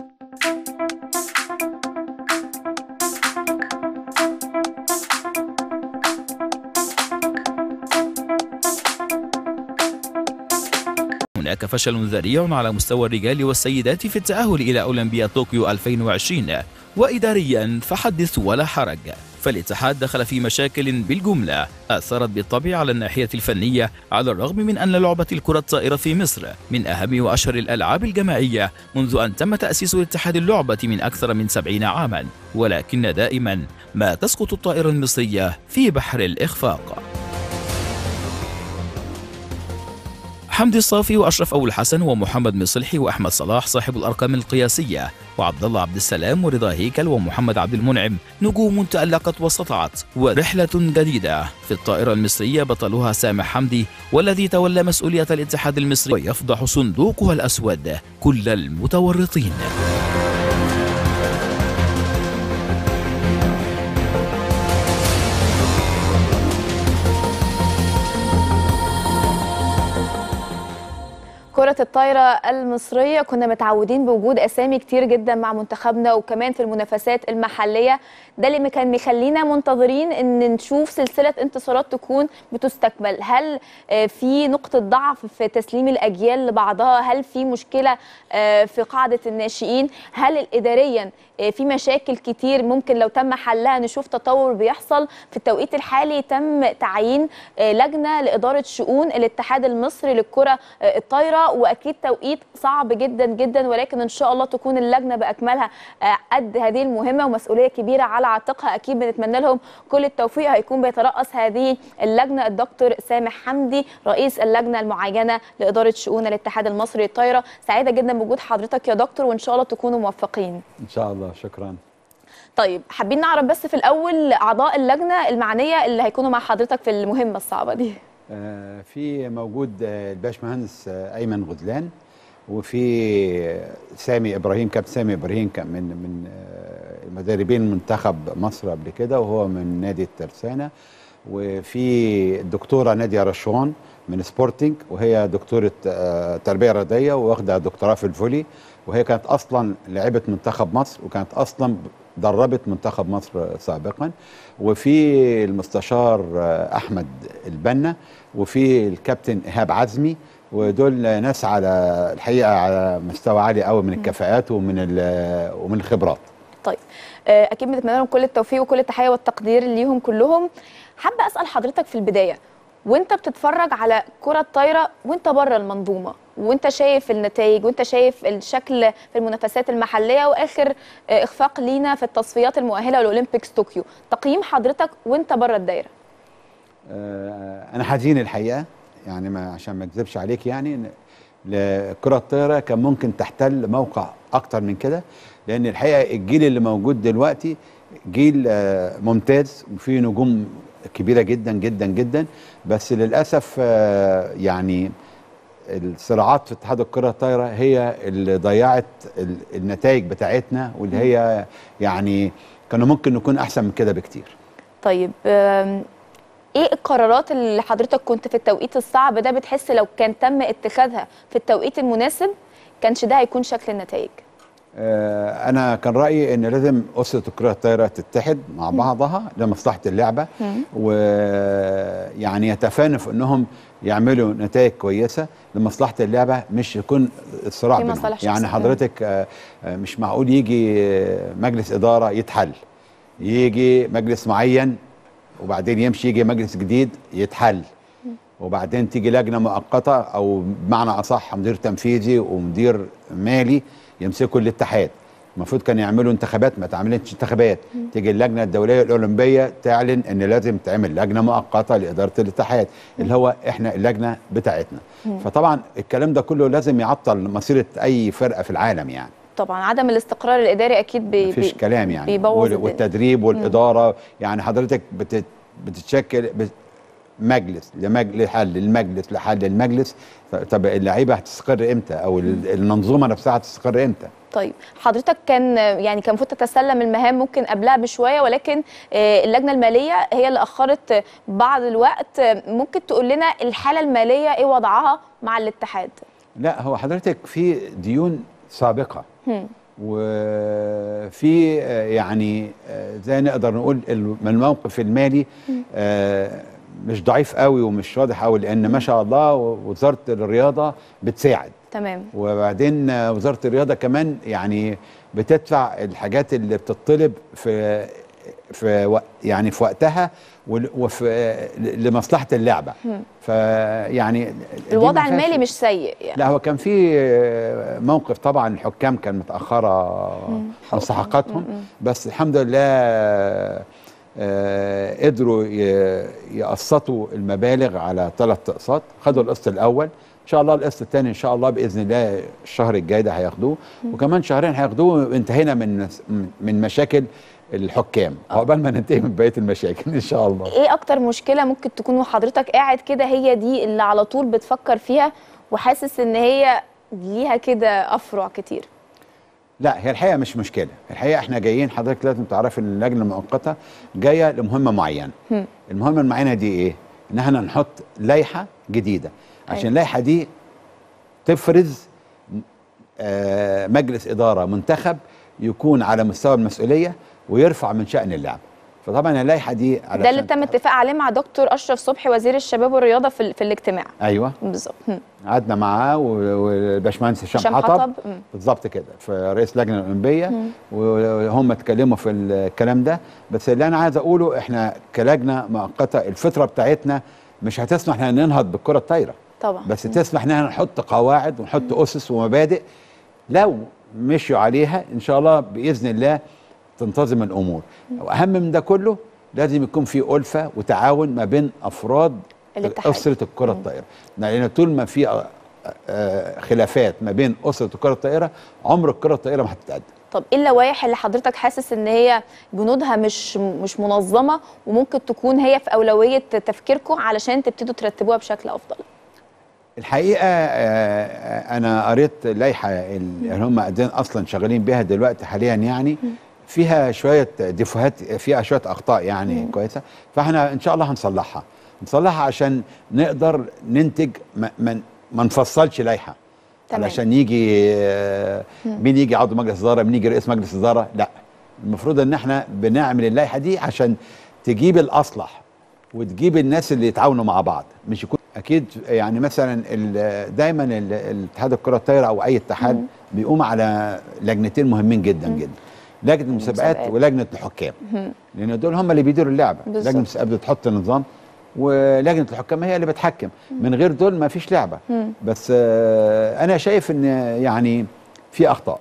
هناك فشل ذريع على مستوى الرجال والسيدات في التأهل إلى أولمبياد طوكيو 2020 وإداريا فحدث ولا حرج فالاتحاد دخل في مشاكل بالجملة أثرت بالطبع على الناحية الفنية على الرغم من أن لعبة الكرة الطائرة في مصر من أهم وأشهر الألعاب الجماعية منذ أن تم تأسيس اتحاد اللعبة من أكثر من سبعين عاما ولكن دائما ما تسقط الطائرة المصرية في بحر الإخفاق حمدي الصافي واشرف ابو الحسن ومحمد مصلحي واحمد صلاح صاحب الارقام القياسيه وعبد الله عبد السلام ورضا هيكل ومحمد عبد المنعم نجوم تالقت وسطعت ورحله جديده في الطائره المصريه بطلها سامح حمدي والذي تولى مسؤوليه الاتحاد المصري ويفضح صندوقها الاسود كل المتورطين كرة الطايرة المصرية كنا متعودين بوجود أسامي كتير جدا مع منتخبنا وكمان في المنافسات المحلية ده اللي كان مخلينا منتظرين ان نشوف سلسلة انتصارات تكون بتستكمل هل آه، في نقطة ضعف في تسليم الأجيال لبعضها هل في مشكلة آه، في قاعدة الناشئين هل إداريا آه، في مشاكل كتير ممكن لو تم حلها نشوف تطور بيحصل في التوقيت الحالي تم تعيين آه، لجنة لإدارة شؤون الاتحاد المصري للكرة آه، الطايرة وأكيد توقيت صعب جدا جدا ولكن إن شاء الله تكون اللجنة بأكملها آه، قد هذه المهمة ومسؤولية كبيرة على عاتقها أكيد بنتمنى لهم كل التوفيق هيكون بيترأس هذه اللجنة الدكتور سامح حمدي رئيس اللجنة المعينة لإدارة شؤون الاتحاد المصري للطايرة سعيدة جدا بوجود حضرتك يا دكتور وإن شاء الله تكونوا موفقين ان شاء الله شكرا طيب حابين نعرف بس في الأول أعضاء اللجنة المعنية اللي هيكونوا مع حضرتك في المهمة الصعبة دي آه، في موجود آه، الباشمهندس آه، ايمن غزلان وفي سامي ابراهيم كابتن سامي ابراهيم كان من من آه، مدربين منتخب مصر قبل كده وهو من نادي الترسانه وفي الدكتوره ناديه رشوان من سبورتنج وهي دكتوره آه، تربيه رياضيه واخده دكتوراه في الفولي وهي كانت اصلا لاعبه منتخب مصر وكانت اصلا دربت منتخب مصر سابقا وفي المستشار آه، احمد البنا وفي الكابتن ايهاب عزمي ودول ناس على الحقيقه على مستوى عالي قوي من الكفاءات ومن ال- ومن الخبرات طيب آه، اكيد بنتمنى لهم كل التوفيق وكل التحيه والتقدير ليهم كلهم حابه اسال حضرتك في البدايه وانت بتتفرج على كره طايره وانت بره المنظومه وانت شايف النتائج وانت شايف الشكل في المنافسات المحليه واخر آه، اخفاق لينا في التصفيات المؤهله للاولمبيكس طوكيو تقييم حضرتك وانت بره الدايره آه، انا حزين الحقيقه يعني ما عشان ما اكذبش عليك يعني إن- لكره الطايره كان ممكن تحتل موقع اكتر من كده لان الحقيقه الجيل اللي موجود دلوقتي جيل آه، ممتاز وفيه نجوم كبيره جدا جدا جدا بس للاسف آه، يعني الصراعات في اتحاد الكره الطايره هي اللي ضيعت ال- النتائج بتاعتنا واللي هي يعني كانوا ممكن نكون احسن من كده بكتير طيب آم، ايه القرارات اللي حضرتك كنت في التوقيت الصعب ده بتحس لو كان تم اتخاذها في التوقيت المناسب كانش ده هيكون شكل النتائج آه، انا كان رايي ان لازم اسره الكره الطايره تتحد مع بعضها لمصلحه اللعبه ويعني يتفانوا في انهم يعملوا نتائج كويسه لمصلحه اللعبه مش يكون الصراع في بينهم مصالح يعني شخصية. حضرتك آه، آه، مش معقول يجي آه، مجلس اداره يتحل يجي مجلس معين وبعدين يمشي يجي مجلس جديد يتحل وبعدين تيجي لجنه مؤقته او بمعنى اصح مدير تنفيذي ومدير مالي يمسكوا الاتحاد المفروض كانوا يعملوا انتخابات ما تعملش انتخابات تيجي اللجنه الدوليه الاولمبيه تعلن ان لازم تعمل لجنه مؤقته لاداره الاتحاد اللي هو احنا اللجنه بتاعتنا مم. فطبعا الكلام ده كله لازم يعطل مسيره اي فرقه في العالم يعني طبعا عدم الاستقرار الاداري اكيد بي مفيش بي- كلام يعني بيبوظ وال- الدنيا. والتدريب والاداره يعني حضرتك بتت بتتشكل بت- مجلس لمجلس لحل المجلس لحل المجلس ف- طب اللعيبه هتستقر امتى او ال- المنظومه نفسها هتستقر امتى طيب حضرتك كان يعني كان المفروض تتسلم المهام ممكن قبلها بشويه ولكن آه، اللجنه الماليه هي اللي اخرت بعض الوقت آه، ممكن تقول لنا الحاله الماليه ايه وضعها مع الاتحاد لا هو حضرتك في ديون سابقه هم. وفي آه، يعني آه، زي نقدر نقول الم- الموقف المالي آه، مش ضعيف قوي ومش واضح قوي لان ما شاء الله وزاره الرياضه بتساعد تمام وبعدين آه، وزاره الرياضه كمان يعني بتدفع الحاجات اللي بتطلب في في وق- يعني في وقتها وال- وفي آه، لمصلحه اللعبه هم. فيعني دي الوضع ما فيهاش- المالي مش سيء يعني لا هو كان في آه، موقف طبعا الحكام كان متاخره مم. مستحقاتهم مم. بس الحمد لله آه، قدروا ي- يقسطوا المبالغ على ثلاث اقساط خدوا القسط الاول ان شاء الله القسط الثاني ان شاء الله باذن الله الشهر الجاي ده هياخدوه وكمان شهرين هياخدوه انتهينا من من مشاكل الحكام عقبال ما ننتهي من بقيه المشاكل ان شاء الله ايه اكتر مشكله ممكن تكون وحضرتك قاعد كده هي دي اللي على طول بتفكر فيها وحاسس ان هي ليها كده افرع كتير لا هي الحقيقه مش مشكله الحقيقه احنا جايين حضرتك لازم تعرف ان اللجنه المؤقته جايه لمهمه معينه هم. المهمه المعينه دي ايه ان احنا نحط لائحه جديده عشان أيوة. اللائحه دي تفرز آه، مجلس اداره منتخب يكون على مستوى المسؤوليه ويرفع من شان اللعبه فطبعا اللائحه دي ده علشان اللي تم اتفاق عليه مع دكتور اشرف صبحي وزير الشباب والرياضه في, ال- في الاجتماع ايوه بالظبط هم. قعدنا معاه و- والباشمهندس هشام هشام حطب حطب. مم. بالظبط كده في رئيس اللجنه الاولمبيه مم. وهم اتكلموا في الكلام ده بس اللي انا عايز اقوله احنا كلجنه مؤقته الفتره بتاعتنا مش هتسمح لنا ننهض بالكره الطايره طبعا بس تسمح ان احنا نحط قواعد ونحط اسس ومبادئ لو مشوا عليها ان شاء الله باذن الله تنتظم الامور واهم من ده كله لازم يكون في الفه وتعاون ما بين افراد الاتحاد. اسره الكره الطايره لان طول ما في آه، آه، خلافات ما بين اسره الكره الطايره عمر الكره الطايره ما هتتقدم طب ايه اللوائح اللي حضرتك حاسس ان هي بنودها مش مش منظمه وممكن تكون هي في اولويه تفكيركم علشان تبتدوا ترتبوها بشكل افضل الحقيقه آه، انا قريت لائحه اللي هم قاعدين اصلا شغالين بيها دلوقتي حاليا يعني فيها شويه ديفوهات فيها شويه اخطاء يعني مم. كويسه فاحنا ان شاء الله هنصلحها نصلحها عشان نقدر ننتج ما, ما, ما نفصلش لائحه تمام. علشان يجي آه، مم. مين يجي عضو مجلس اداره مين يجي رئيس مجلس اداره لا المفروض ان احنا بنعمل اللائحه دي عشان تجيب الاصلح وتجيب الناس اللي يتعاونوا مع بعض مش يكون اكيد يعني مثلا ال- دايما ال- الاتحاد الكره الطايره او اي اتحاد مم. بيقوم على لجنتين مهمين جدا جدا لجنه المسابقات المسابقات. ولجنه الحكام مم. لان دول هم اللي بيديروا اللعبه بالظبط. لجنه المسابقات بتحط نظام ولجنه الحكام هي اللي بتحكم من غير دول ما فيش لعبه مم. بس آه، انا شايف ان يعني في اخطاء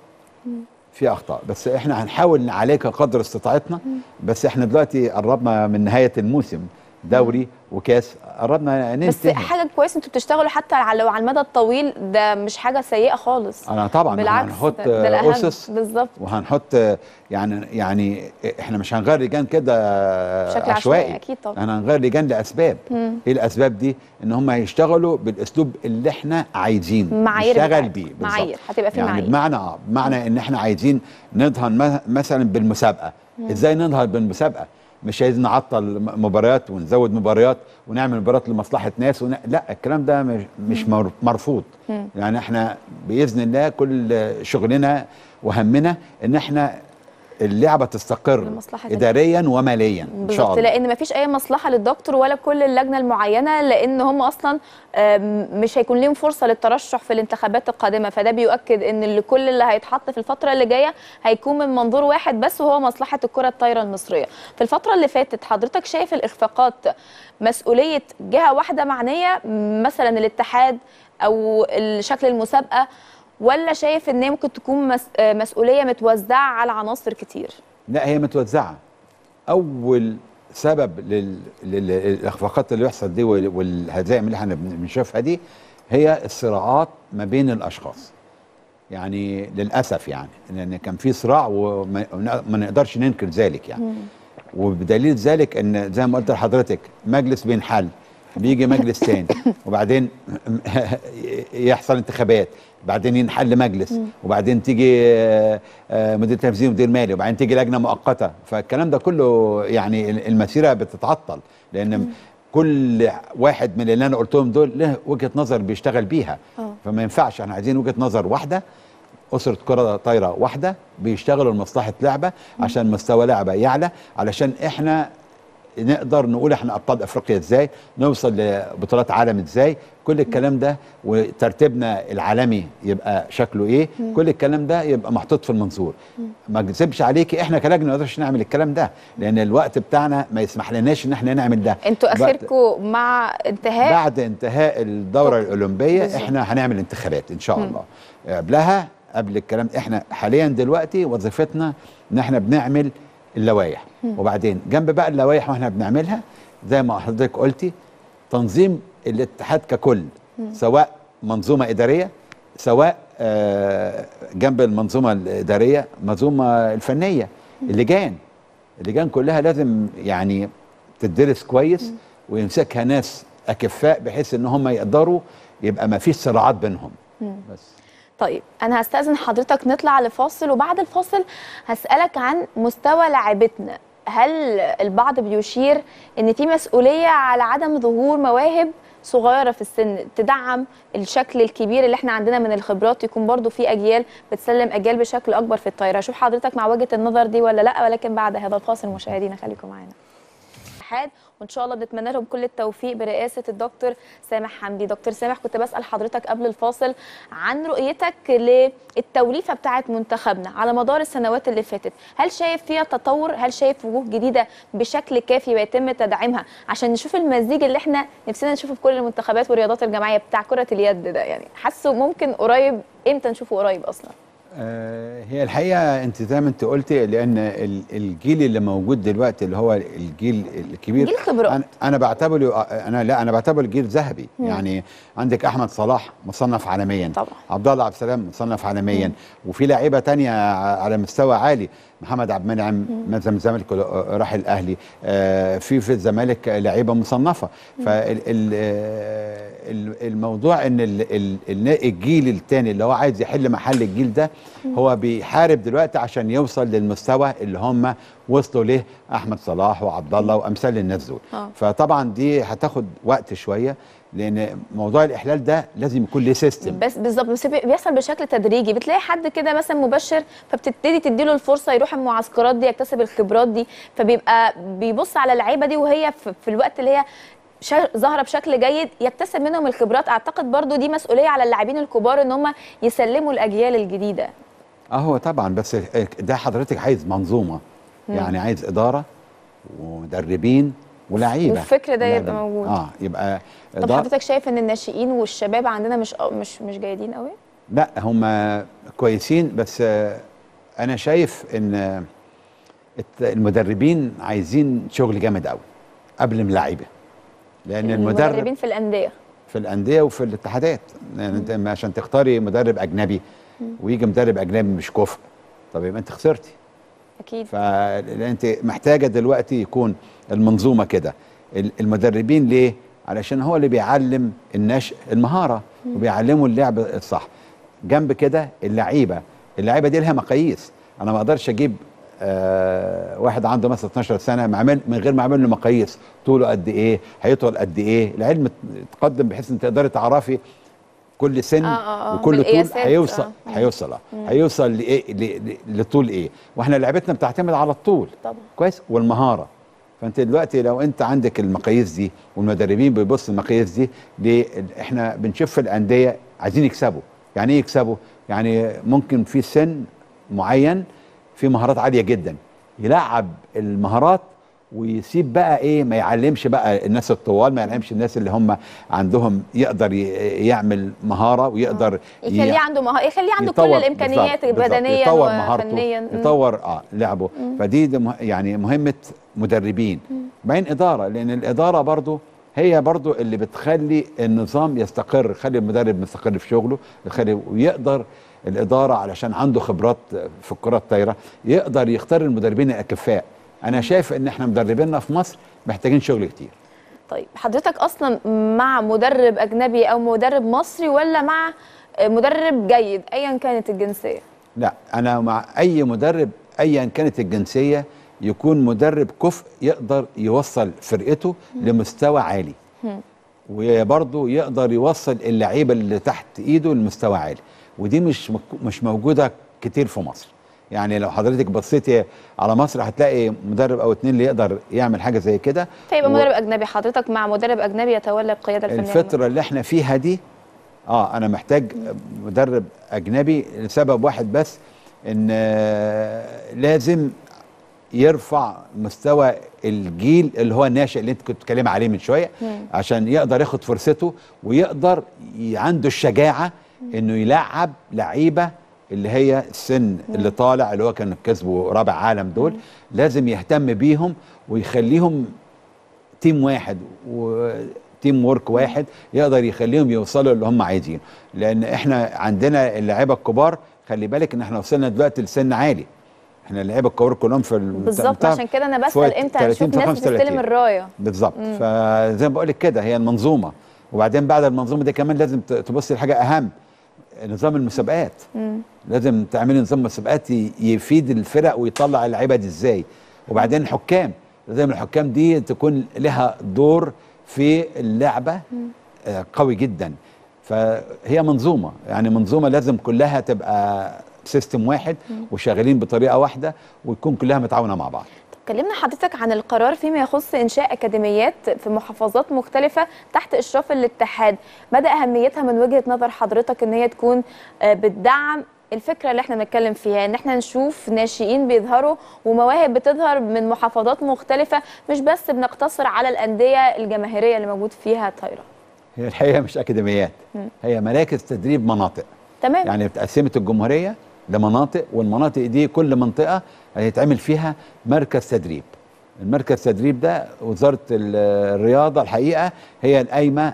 في اخطاء بس احنا هنحاول نعالجها قدر استطاعتنا بس احنا دلوقتي قربنا من نهايه الموسم دوري وكاس قربنا بس ننتهي حاجه كويس انتوا بتشتغلوا حتى على لو على المدى الطويل ده مش حاجه سيئه خالص انا طبعا بالعكس هنحط ده, ده الأهم. اسس بالظبط وهنحط يعني يعني احنا مش هنغير لجان كده بشكل عشوائي، أكيد طبعا. احنا هنغير لجان لاسباب مم. ايه الاسباب دي ان هم هيشتغلوا بالاسلوب اللي احنا عايزينه معايير نشتغل بتاعتكم. بيه بالظبط. معايير هتبقى في يعني معايير بمعنى اه بمعنى ان احنا عايزين نظهر م- مثلا بالمسابقه مم. ازاي نظهر بالمسابقه مش عايزين نعطل م- مباريات ونزود مباريات ونعمل مباريات لمصلحه ناس ون... لا الكلام ده مش, مش مر- مرفوض مم. يعني احنا باذن الله كل شغلنا وهمنا ان احنا اللعبه تستقر لمصلحة اداريا وماليا ان شاء بالظبط الله لان مفيش اي مصلحه للدكتور ولا كل اللجنه المعينه لان هم اصلا آم، مش هيكون لهم فرصه للترشح في الانتخابات القادمه فده بيؤكد ان اللي كل اللي هيتحط في الفتره اللي جايه هيكون من منظور واحد بس وهو مصلحه الكره الطايره المصريه في الفتره اللي فاتت حضرتك شايف الاخفاقات مسؤوليه جهه واحده معنيه مثلا الاتحاد او شكل المسابقه ولا شايف ان هي ممكن تكون مس- آه، مسؤوليه متوزعه على عناصر كتير لا هي متوزعه اول سبب لل- لل- للاخفاقات اللي بيحصل دي وال- والهزائم اللي احنا بن- بنشوفها دي هي الصراعات ما بين الاشخاص يعني للاسف يعني لان كان في صراع وما ما نقدرش ننكر ذلك يعني وبدليل ذلك ان زي ما قلت لحضرتك مجلس بينحل بيجي مجلس تاني وبعدين يحصل انتخابات بعدين ينحل مجلس مم. وبعدين تيجي آه، آه، مدير تنفيذي ومدير مالي وبعدين تيجي لجنه مؤقته فالكلام ده كله يعني المسيره بتتعطل لان كل واحد من اللي انا قلتهم دول له وجهه نظر بيشتغل بيها آه. فما ينفعش احنا عايزين وجهه نظر واحده أسرة كرة طايرة واحدة بيشتغلوا لمصلحة لعبة عشان مستوى لعبة يعلى علشان احنا نقدر نقول احنا ابطال افريقيا ازاي نوصل لبطولات عالم ازاي كل الكلام ده وترتيبنا العالمي يبقى شكله ايه مم. كل الكلام ده يبقى محطوط في المنظور ما اكذبش عليكي احنا كلجنه ما نقدرش نعمل الكلام ده لان الوقت بتاعنا ما يسمح لناش ان احنا نعمل ده انتوا وقت- اخركم مع انتهاء بعد انتهاء الدوره الاولمبيه بالظبط. احنا هنعمل انتخابات ان شاء مم. الله قبلها قبل الكلام احنا حاليا دلوقتي وظيفتنا ان احنا بنعمل اللوائح مم. وبعدين جنب بقى اللوائح واحنا بنعملها زي ما حضرتك قلتي تنظيم الاتحاد ككل مم. سواء منظومه اداريه سواء آه، جنب المنظومه الاداريه منظومه الفنيه اللجان اللجان كلها لازم يعني تدرس كويس ويمسكها ناس اكفاء بحيث ان هم يقدروا يبقى ما فيش صراعات بينهم مم. بس طيب انا هستاذن حضرتك نطلع لفاصل وبعد الفاصل هسالك عن مستوى لاعبتنا هل البعض بيشير ان في مسؤوليه على عدم ظهور مواهب صغيره في السن تدعم الشكل الكبير اللي احنا عندنا من الخبرات يكون برضو في اجيال بتسلم اجيال بشكل اكبر في الطايره شوف حضرتك مع وجهه النظر دي ولا لا ولكن بعد هذا الفاصل مشاهدينا خليكم معانا الاتحاد وان شاء الله بنتمنى لهم كل التوفيق برئاسه الدكتور سامح حمدي دكتور سامح كنت بسال حضرتك قبل الفاصل عن رؤيتك للتوليفه بتاعه منتخبنا على مدار السنوات اللي فاتت هل شايف فيها تطور هل شايف وجوه جديده بشكل كافي ويتم تدعيمها عشان نشوف المزيج اللي احنا نفسنا نشوفه في كل المنتخبات والرياضات الجماعيه بتاع كره اليد ده يعني حاسه ممكن قريب امتى نشوفه قريب اصلا آه، هي الحقيقه انت زي ما انت قلتي لان ال- الجيل اللي موجود دلوقتي اللي هو الجيل الكبير جيل خبرات. انا انا بعتبره انا لا انا بعتبره جيل ذهبي مم. يعني عندك احمد صلاح مصنف عالميا طبعا عبد الله عبد السلام مصنف عالميا وفي لاعيبه تانية ع- على مستوى عالي محمد عبد المنعم مثلا من الزمالك راح الاهلي آه، في في الزمالك لعيبه مصنفه فالموضوع ان ال- ال- ال- الجيل الثاني اللي هو عايز يحل محل الجيل ده هو بيحارب دلوقتي عشان يوصل للمستوى اللي هم وصلوا له احمد صلاح وعبد الله وامثال الناس دول آه. فطبعا دي هتاخد وقت شويه لان موضوع الاحلال ده لازم يكون ليه سيستم بس بالظبط بس بي- بيحصل بشكل تدريجي بتلاقي حد كده مثلا مبشر فبتبتدي تديله الفرصه يروح المعسكرات دي يكتسب الخبرات دي فبيبقى بيبص على اللعيبه دي وهي في, في الوقت اللي هي شا- ظاهره بشكل جيد يكتسب منهم الخبرات اعتقد برضو دي مسؤوليه على اللاعبين الكبار ان هم يسلموا الاجيال الجديده اه هو طبعا بس ده حضرتك عايز منظومه مم. يعني عايز اداره ومدربين ولاعيبه والفكر ده يبقى لاعبين. موجود. اه يبقى طب إدارة حضرتك شايف ان الناشئين والشباب عندنا مش مش مش جيدين قوي لا هم كويسين بس آه، انا شايف ان آه، الت- المدربين عايزين شغل جامد قوي قبل من اللعيبه لان المدرب المدربين في الانديه في الانديه وفي الاتحادات يعني انت ما عشان تختاري مدرب اجنبي مم. ويجي مدرب اجنبي مش كفء طب يبقى انت خسرتي اكيد فانت محتاجه دلوقتي يكون المنظومه كده ال- المدربين ليه علشان هو اللي بيعلم النشء المهاره مم. وبيعلموا اللعب الصح جنب كده اللعيبه اللعيبه دي لها مقاييس انا ما اقدرش اجيب آه واحد عنده مثلا 12 سنه معمل من غير ما اعمل له مقاييس طوله قد ايه هيطول قد ايه العلم تقدم بحيث ان تقدري تعرفي كل سن آه، آه، آه، وكل طول بالقياسات، هيوصل آه. مم. هيوصل آه. مم. هيوصل لايه ل- ل- لطول ايه واحنا لعبتنا بتعتمد على الطول طبعا كويس والمهاره فانت دلوقتي لو انت عندك المقاييس دي والمدربين بيبصوا المقاييس دي ليه احنا بنشوف في الانديه عايزين يكسبوا يعني ايه يكسبوا يعني ممكن في سن معين في مهارات عاليه جدا يلعب المهارات ويسيب بقى ايه ما يعلمش بقى الناس الطوال ما يعلمش الناس اللي هم عندهم يقدر ي- يعمل مهاره ويقدر يخليه ي- عنده مه... يخليه عنده كل يطور- الامكانيات بالظبط- بالظبط. بدنيا يطور مهارته وفنيا مم. يطور اه لعبه مم. فدي ده مه- يعني مهمه مدربين بعدين اداره لان الاداره برضو هي برضو اللي بتخلي النظام يستقر خلي المدرب مستقر في شغله يخلي ويقدر الاداره علشان عنده خبرات في الكره الطايره يقدر يختار المدربين الاكفاء انا شايف ان احنا مدربينا في مصر محتاجين شغل كتير طيب حضرتك اصلا مع مدرب اجنبي او مدرب مصري ولا مع مدرب جيد ايا كانت الجنسيه لا انا مع اي مدرب ايا كانت الجنسيه يكون مدرب كفء يقدر يوصل فرقته لمستوى عالي هم. وبرضه يقدر يوصل اللعيبه اللي تحت ايده لمستوى عالي ودي مش مك- مش موجوده كتير في مصر يعني لو حضرتك بصيتي على مصر هتلاقي مدرب او اتنين اللي يقدر يعمل حاجه زي كده فيبقى و- مدرب اجنبي حضرتك مع مدرب اجنبي يتولى القياده الفنيه الفترة اللي احنا فيها دي اه انا محتاج مدرب اجنبي لسبب واحد بس ان آه، لازم يرفع مستوى الجيل اللي هو الناشئ اللي انت كنت بتتكلم عليه من شويه مم. عشان يقدر ياخد فرصته ويقدر ي- عنده الشجاعه انه يلعب لعيبه اللي هي السن اللي طالع اللي هو كان كسبوا رابع عالم دول لازم يهتم بيهم ويخليهم تيم واحد وتيم ورك واحد يقدر يخليهم يوصلوا اللي هم عايزينه لان احنا عندنا اللعيبه الكبار خلي بالك ان احنا وصلنا دلوقتي لسن عالي احنا اللعيبه الكبار كلهم في الم- بالظبط بتاع- عشان كده انا فوق بسال امتى 30 هنشوف ناس 35. بتستلم الرايه بالظبط مم. فزي ما بقول لك كده هي المنظومه وبعدين بعد المنظومه دي كمان لازم ت- تبص لحاجه اهم نظام المسابقات مم. لازم تعملي نظام مسابقات ي- يفيد الفرق ويطلع اللعيبه دي ازاي وبعدين الحكام لازم الحكام دي تكون لها دور في اللعبه آه، قوي جدا فهي منظومه يعني منظومه لازم كلها تبقى سيستم واحد وشغالين بطريقه واحده ويكون كلها متعاونه مع بعض كلمنا حضرتك عن القرار فيما يخص انشاء اكاديميات في محافظات مختلفه تحت اشراف الاتحاد مدى اهميتها من وجهه نظر حضرتك ان هي تكون آه، بتدعم الفكره اللي احنا بنتكلم فيها ان احنا نشوف ناشئين بيظهروا ومواهب بتظهر من محافظات مختلفه مش بس بنقتصر على الانديه الجماهيريه اللي موجود فيها طايره هي الحقيقه مش اكاديميات مم. هي مراكز تدريب مناطق تمام يعني اتقسمت الجمهوريه لمناطق والمناطق دي كل منطقه هيتعمل فيها مركز تدريب المركز تدريب ده وزاره ال- الرياضه الحقيقه هي القايمه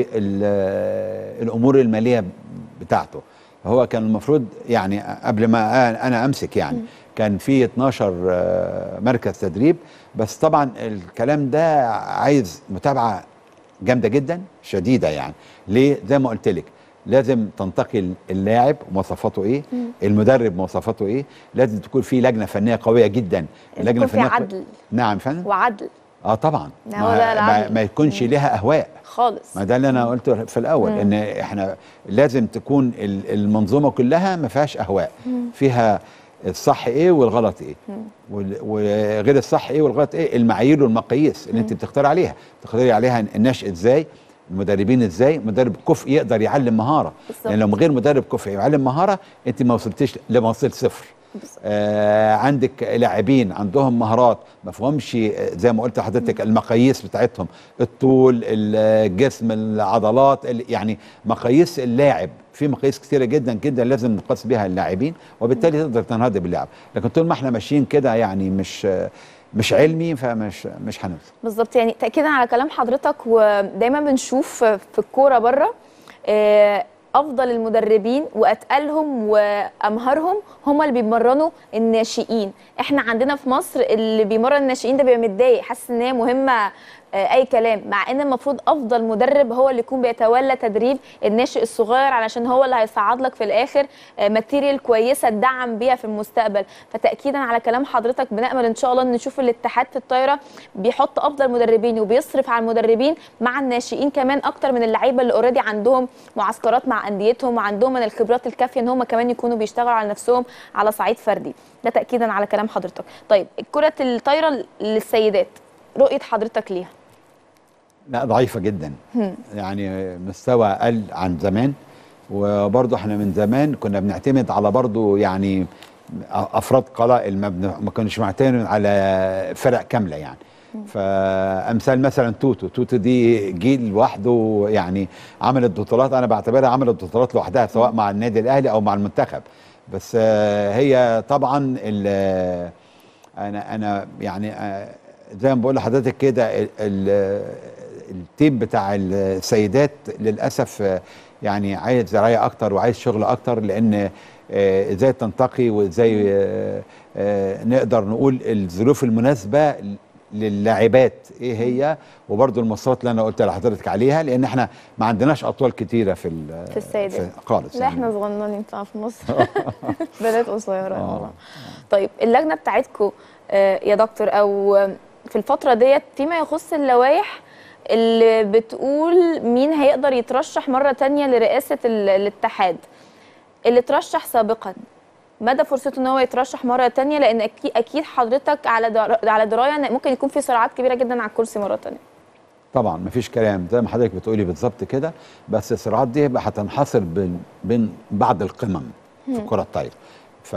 بالامور الماليه بتاعته هو كان المفروض يعني قبل ما انا امسك يعني كان في 12 آه، مركز تدريب بس طبعا الكلام ده عايز متابعه جامده جدا شديده يعني ليه زي ما قلت لك لازم تنتقي اللاعب مواصفاته ايه مم. المدرب مواصفاته ايه لازم تكون في لجنه فنيه قويه جدا يكون في قوية- عدل نعم فندم وعدل اه طبعا ده هو ده ما, ما, العدل. ما يكونش ليها اهواء خالص ما ده اللي انا قلته في الاول مم. ان احنا لازم تكون ال- المنظومه كلها ما فيهاش اهواء مم. فيها الصح ايه والغلط ايه مم. وال- وغير الصح ايه والغلط ايه المعايير والمقاييس اللي انت بتختار عليها بتختاري عليها النشء ازاي المدربين ازاي مدرب كفء يقدر يعلم مهاره بالظبط. لان لو من غير مدرب كفء يعلم مهاره انت ما وصلتيش لما وصلت صفر آه عندك لاعبين عندهم مهارات ما فيهمش آه، زي ما قلت لحضرتك المقاييس بتاعتهم الطول الجسم العضلات ال- يعني مقاييس اللاعب في مقاييس كثيره جدا جدا لازم نقاس بها اللاعبين وبالتالي تقدر تنهض باللاعب لكن طول ما احنا ماشيين كده يعني مش آه، مش علمي فمش مش هنوصل بالظبط يعني تاكيدا على كلام حضرتك ودايما بنشوف في الكوره بره آه، افضل المدربين واتقلهم وامهرهم هم اللي بيمرنوا الناشئين احنا عندنا في مصر اللي بيمرن الناشئين ده بيبقى متضايق حاسس ان هي مهمه آه، اي كلام مع ان المفروض افضل مدرب هو اللي يكون بيتولى تدريب الناشئ الصغير علشان هو اللي هيصعد لك في الاخر ماتيريال كويسه تدعم بيها في المستقبل فتاكيدا على كلام حضرتك بنامل ان شاء الله ان نشوف الاتحاد في الطايره بيحط افضل مدربين وبيصرف على المدربين مع الناشئين كمان اكتر من اللعيبه اللي اوريدي عندهم معسكرات مع انديتهم وعندهم من الخبرات الكافيه ان هم كمان يكونوا بيشتغلوا على نفسهم على صعيد فردي ده تاكيدا على كلام حضرتك طيب كره الطايره للسيدات رؤيه حضرتك ليها لا ضعيفه جدا هم. يعني مستوى اقل عن زمان وبرضه احنا من زمان كنا بنعتمد على برضه يعني افراد قلائل ما, بن... ما كناش معتمد على فرق كامله يعني فامثال مثلا توتو توتو دي جيل لوحده يعني عملت بطولات انا بعتبرها عملت بطولات لوحدها سواء مع النادي الاهلي او مع المنتخب بس آه، هي طبعا ال- انا انا يعني آه، زي ما بقول لحضرتك كده ال- ال- التيم بتاع السيدات للاسف آه، يعني عايز رعايه اكتر وعايز شغل اكتر لان آه، ازاي تنتقي وازاي آه، آه، نقدر نقول الظروف المناسبه للاعبات ايه هي وبرضو المواصفات اللي انا قلت لحضرتك عليها لان احنا ما عندناش اطوال كتيره في ال- في السيدات في- خالص لا يعني. احنا صغننين بتاع في مصر بنات قصيره والله. طيب اللجنه بتاعتكم يا دكتور او آه، في الفتره ديت فيما يخص اللوائح اللي بتقول مين هيقدر يترشح مره تانية لرئاسه ال- الاتحاد اللي ترشح سابقا مدى فرصته ان هو يترشح مره تانية لان اكيد اكيد حضرتك على در... على درايه ان ممكن يكون في صراعات كبيره جدا على الكرسي مره تانية طبعا مفيش كلام زي ما حضرتك بتقولي بالظبط كده بس الصراعات دي بقى هتنحصر بين بين بعض القمم في مم. الكره الطايره ف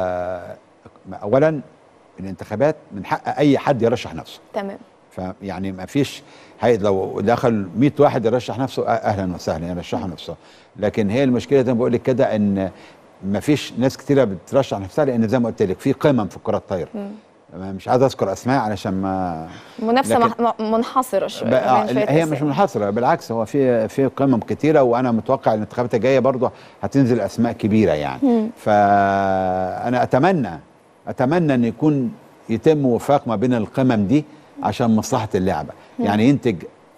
اولا الانتخابات من حق اي حد يرشح نفسه تمام فيعني ما فيش هي لو دخل 100 واحد يرشح نفسه أه- اهلا وسهلا يرشحوا نفسه لكن هي المشكله زي ما بقول لك كده ان ما فيش ناس كتيره بترشح نفسها لان زي ما قلت لك في قمم في الكره الطايره مم. مش عايز اذكر اسماء علشان ما منافسه لكن- مح- منحصره شويه بقى بين شوية هي مش أسامي. منحصره بالعكس هو في في قمم كتيره وانا متوقع الانتخابات الجايه برضه هتنزل اسماء كبيره يعني مم. فانا اتمنى اتمنى ان يكون يتم وفاق ما بين القمم دي عشان مصلحه اللعبه مم. يعني ينتج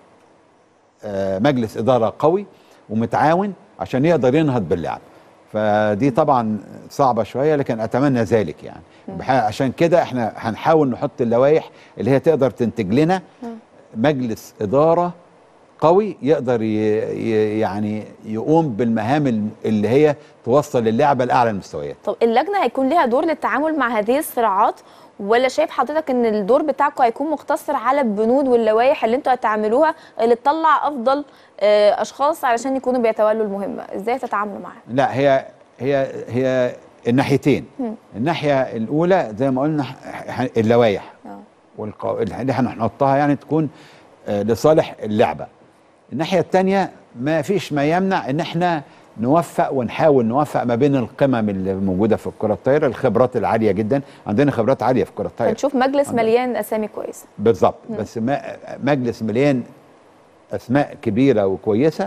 آه، مجلس اداره قوي ومتعاون عشان يقدر ينهض باللعب فدي طبعا صعبه شويه لكن اتمنى ذلك يعني بح- عشان كده احنا هنحاول نحط اللوائح اللي هي تقدر تنتج لنا مجلس اداره قوي يقدر ي ي يعني يقوم بالمهام ال- اللي هي توصل اللعبه لاعلى المستويات طب اللجنه هيكون ليها دور للتعامل مع هذه الصراعات ولا شايف حضرتك ان الدور بتاعكم هيكون مقتصر على البنود واللوائح اللي انتوا هتعملوها اللي تطلع افضل آه، اشخاص علشان يكونوا بيتولوا المهمه ازاي تتعاملوا معاها لا هي هي هي الناحيتين مم. الناحيه الاولى زي ما قلنا ح- ح- اللوائح آه. والقو... اللي احنا هنحطها يعني تكون آه، لصالح اللعبه الناحيه الثانيه ما فيش ما يمنع ان احنا نوفق ونحاول نوفق ما بين القمم اللي موجوده في الكره الطايره الخبرات العاليه جدا عندنا خبرات عاليه في الكره الطايره هنشوف مجلس عندنا. مليان اسامي كويسه بالظبط مم. بس ما مجلس مليان اسماء كبيره وكويسه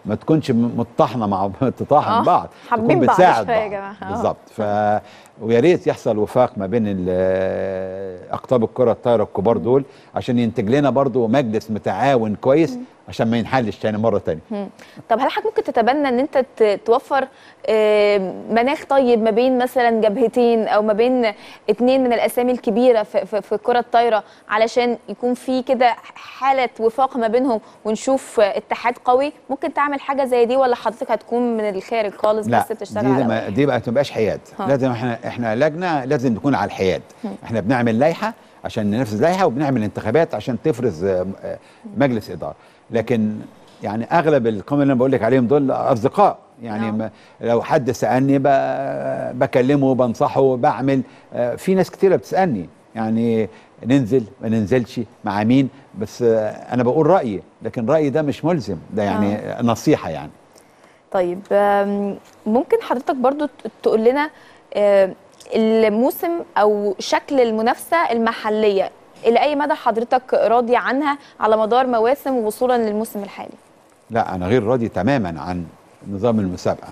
ما تكونش م- متطحنه مع تطاحن آه، بعض حابين تكون بعض بتساعد شوية يا بعض جماعة. آه. بالظبط ف ويا ريت يحصل وفاق ما بين ال- اقطاب الكره الطايره الكبار دول عشان ينتج لنا برضو مجلس متعاون كويس عشان ما ينحلش تاني مره تانية مم. طب هل حضرتك ممكن تتبنى ان انت ت- توفر آه، مناخ طيب ما بين مثلا جبهتين او ما بين اتنين من الاسامي الكبيره في, في, في الكره الطايره علشان يكون في كده حاله وفاق ما بينهم ونشوف آه، اتحاد قوي ممكن تعمل حاجه زي دي ولا حضرتك هتكون من الخارج خالص لا بس بتشتغل دي على ما دي بقى تبقاش حياد ها. لازم احنا احنا لجنه لازم نكون على الحياد مم. احنا بنعمل لائحه عشان ننفذ لائحه وبنعمل انتخابات عشان تفرز آه، آه، مجلس اداره لكن يعني اغلب القوم اللي انا بقول لك عليهم دول اصدقاء يعني ما لو حد سالني ب- بكلمه بنصحه بعمل آه، في ناس كتيره بتسالني يعني ننزل ما ننزلش مع مين بس آه، انا بقول رايي لكن رايي ده مش ملزم ده يعني آه. نصيحه يعني طيب آم، ممكن حضرتك برضو ت- تقول لنا آم، الموسم او شكل المنافسه المحليه الى اي مدى حضرتك راضي عنها على مدار مواسم وصولا للموسم الحالي لا انا غير راضي تماما عن نظام المسابقه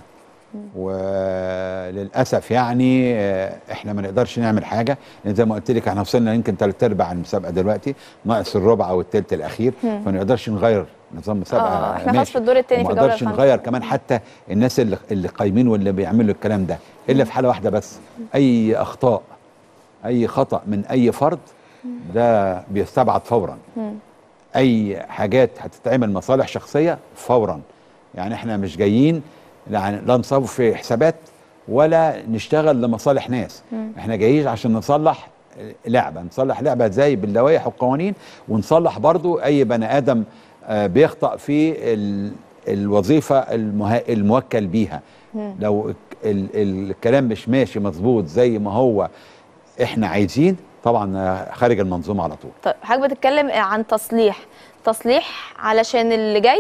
وللاسف يعني آه، احنا ما نقدرش نعمل حاجه لان زي ما قلت لك احنا وصلنا يمكن ثلاث ارباع المسابقه دلوقتي ناقص الربع او الثلث الاخير مم. فما نقدرش نغير نظام المسابقه اه احنا خلاص ماشي. في الدور الثاني في وما الجوله نقدرش الخامسه نغير كمان حتى الناس اللي اللي قايمين واللي بيعملوا الكلام ده الا في حاله واحده بس اي اخطاء اي خطا من اي فرد ده بيستبعد فورا مم. اي حاجات هتتعمل مصالح شخصيه فورا يعني احنا مش جايين يعني لا نصاب في حسابات ولا نشتغل لمصالح ناس مم. احنا جايين عشان نصلح لعبه نصلح لعبه ازاي باللوائح والقوانين ونصلح برضو اي بني ادم آه، بيخطأ في ال- الوظيفه المه... الموكل بيها مم. لو ال... ال... الكلام مش ماشي مظبوط زي ما هو احنا عايزين طبعا آه، خارج المنظومه على طول طيب حضرتك بتتكلم عن تصليح تصليح علشان اللي جاي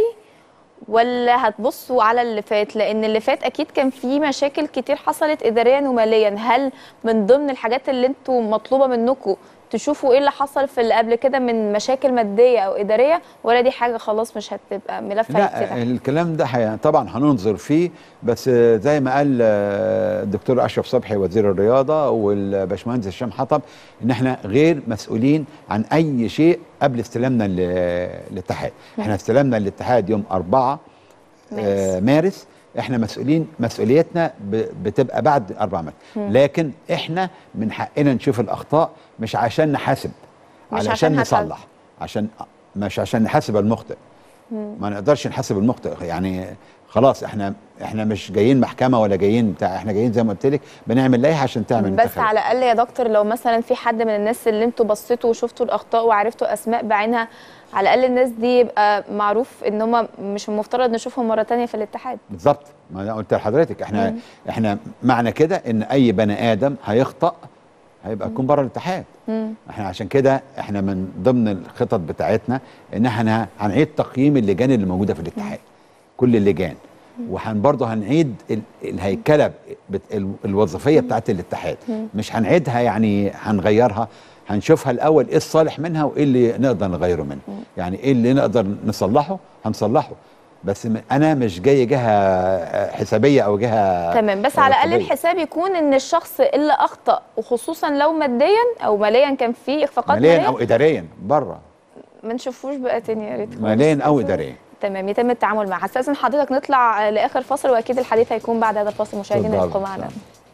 ولا هتبصوا على اللي فات لان اللي فات اكيد كان في مشاكل كتير حصلت اداريا وماليا هل من ضمن الحاجات اللي انتوا مطلوبه منكم تشوفوا ايه اللي حصل في اللي قبل كده من مشاكل ماديه او اداريه ولا دي حاجه خلاص مش هتبقى ملف لا هيتفتح الكلام ده حي... طبعا هننظر فيه بس آه، زي ما قال آه، الدكتور اشرف صبحي وزير الرياضه والباشمهندس هشام حطب ان احنا غير مسؤولين عن اي شيء قبل استلامنا لل- للاتحاد احنا استلمنا الاتحاد يوم 4 آه، مارس احنا مسؤولين مسؤوليتنا ب- بتبقى بعد 4 مارس مم. لكن احنا من حقنا نشوف الاخطاء مش عشان نحاسب مش علشان عشان هسل. نصلح عشان مش عشان نحاسب المخطئ مم. ما نقدرش نحاسب المخطئ يعني خلاص احنا احنا مش جايين محكمه ولا جايين بتاع احنا جايين زي ما قلت لك بنعمل لائحه عشان تعمل بس انتخابات. على الاقل يا دكتور لو مثلا في حد من الناس اللي انتوا بصيتوا وشفتوا الاخطاء وعرفتوا اسماء بعينها على الاقل الناس دي يبقى معروف ان هم مش المفترض نشوفهم مره تانية في الاتحاد بالظبط ما انا قلت لحضرتك احنا مم. احنا معنى كده ان اي بني ادم هيخطأ هيبقى يكون بره الاتحاد مم. احنا عشان كده احنا من ضمن الخطط بتاعتنا ان احنا هنعيد تقييم اللجان اللي موجوده في الاتحاد كل اللجان وهن برضه هنعيد ال- الهيكله بت- ال- الوظيفيه بتاعت الاتحاد مم. مش هنعيدها يعني هنغيرها هنشوفها الاول ايه الصالح منها وايه اللي نقدر نغيره منها يعني ايه اللي نقدر نصلحه هنصلحه بس م- انا مش جاي جهه آه، حسابيه او جهه تمام بس على الاقل رقابية. الحساب يكون ان الشخص اللي اخطا وخصوصا لو ماديا او ماليا كان في اخفاقات ماليا ماليه او اداريا بره ما نشوفوش بقى تاني يا ريت خالص. ماليا او اداريا تمام يتم التعامل معها هستاذن حضرتك نطلع لاخر فاصل واكيد الحديث هيكون بعد هذا الفاصل مشاهدينا اتفضل. يبقوا معنا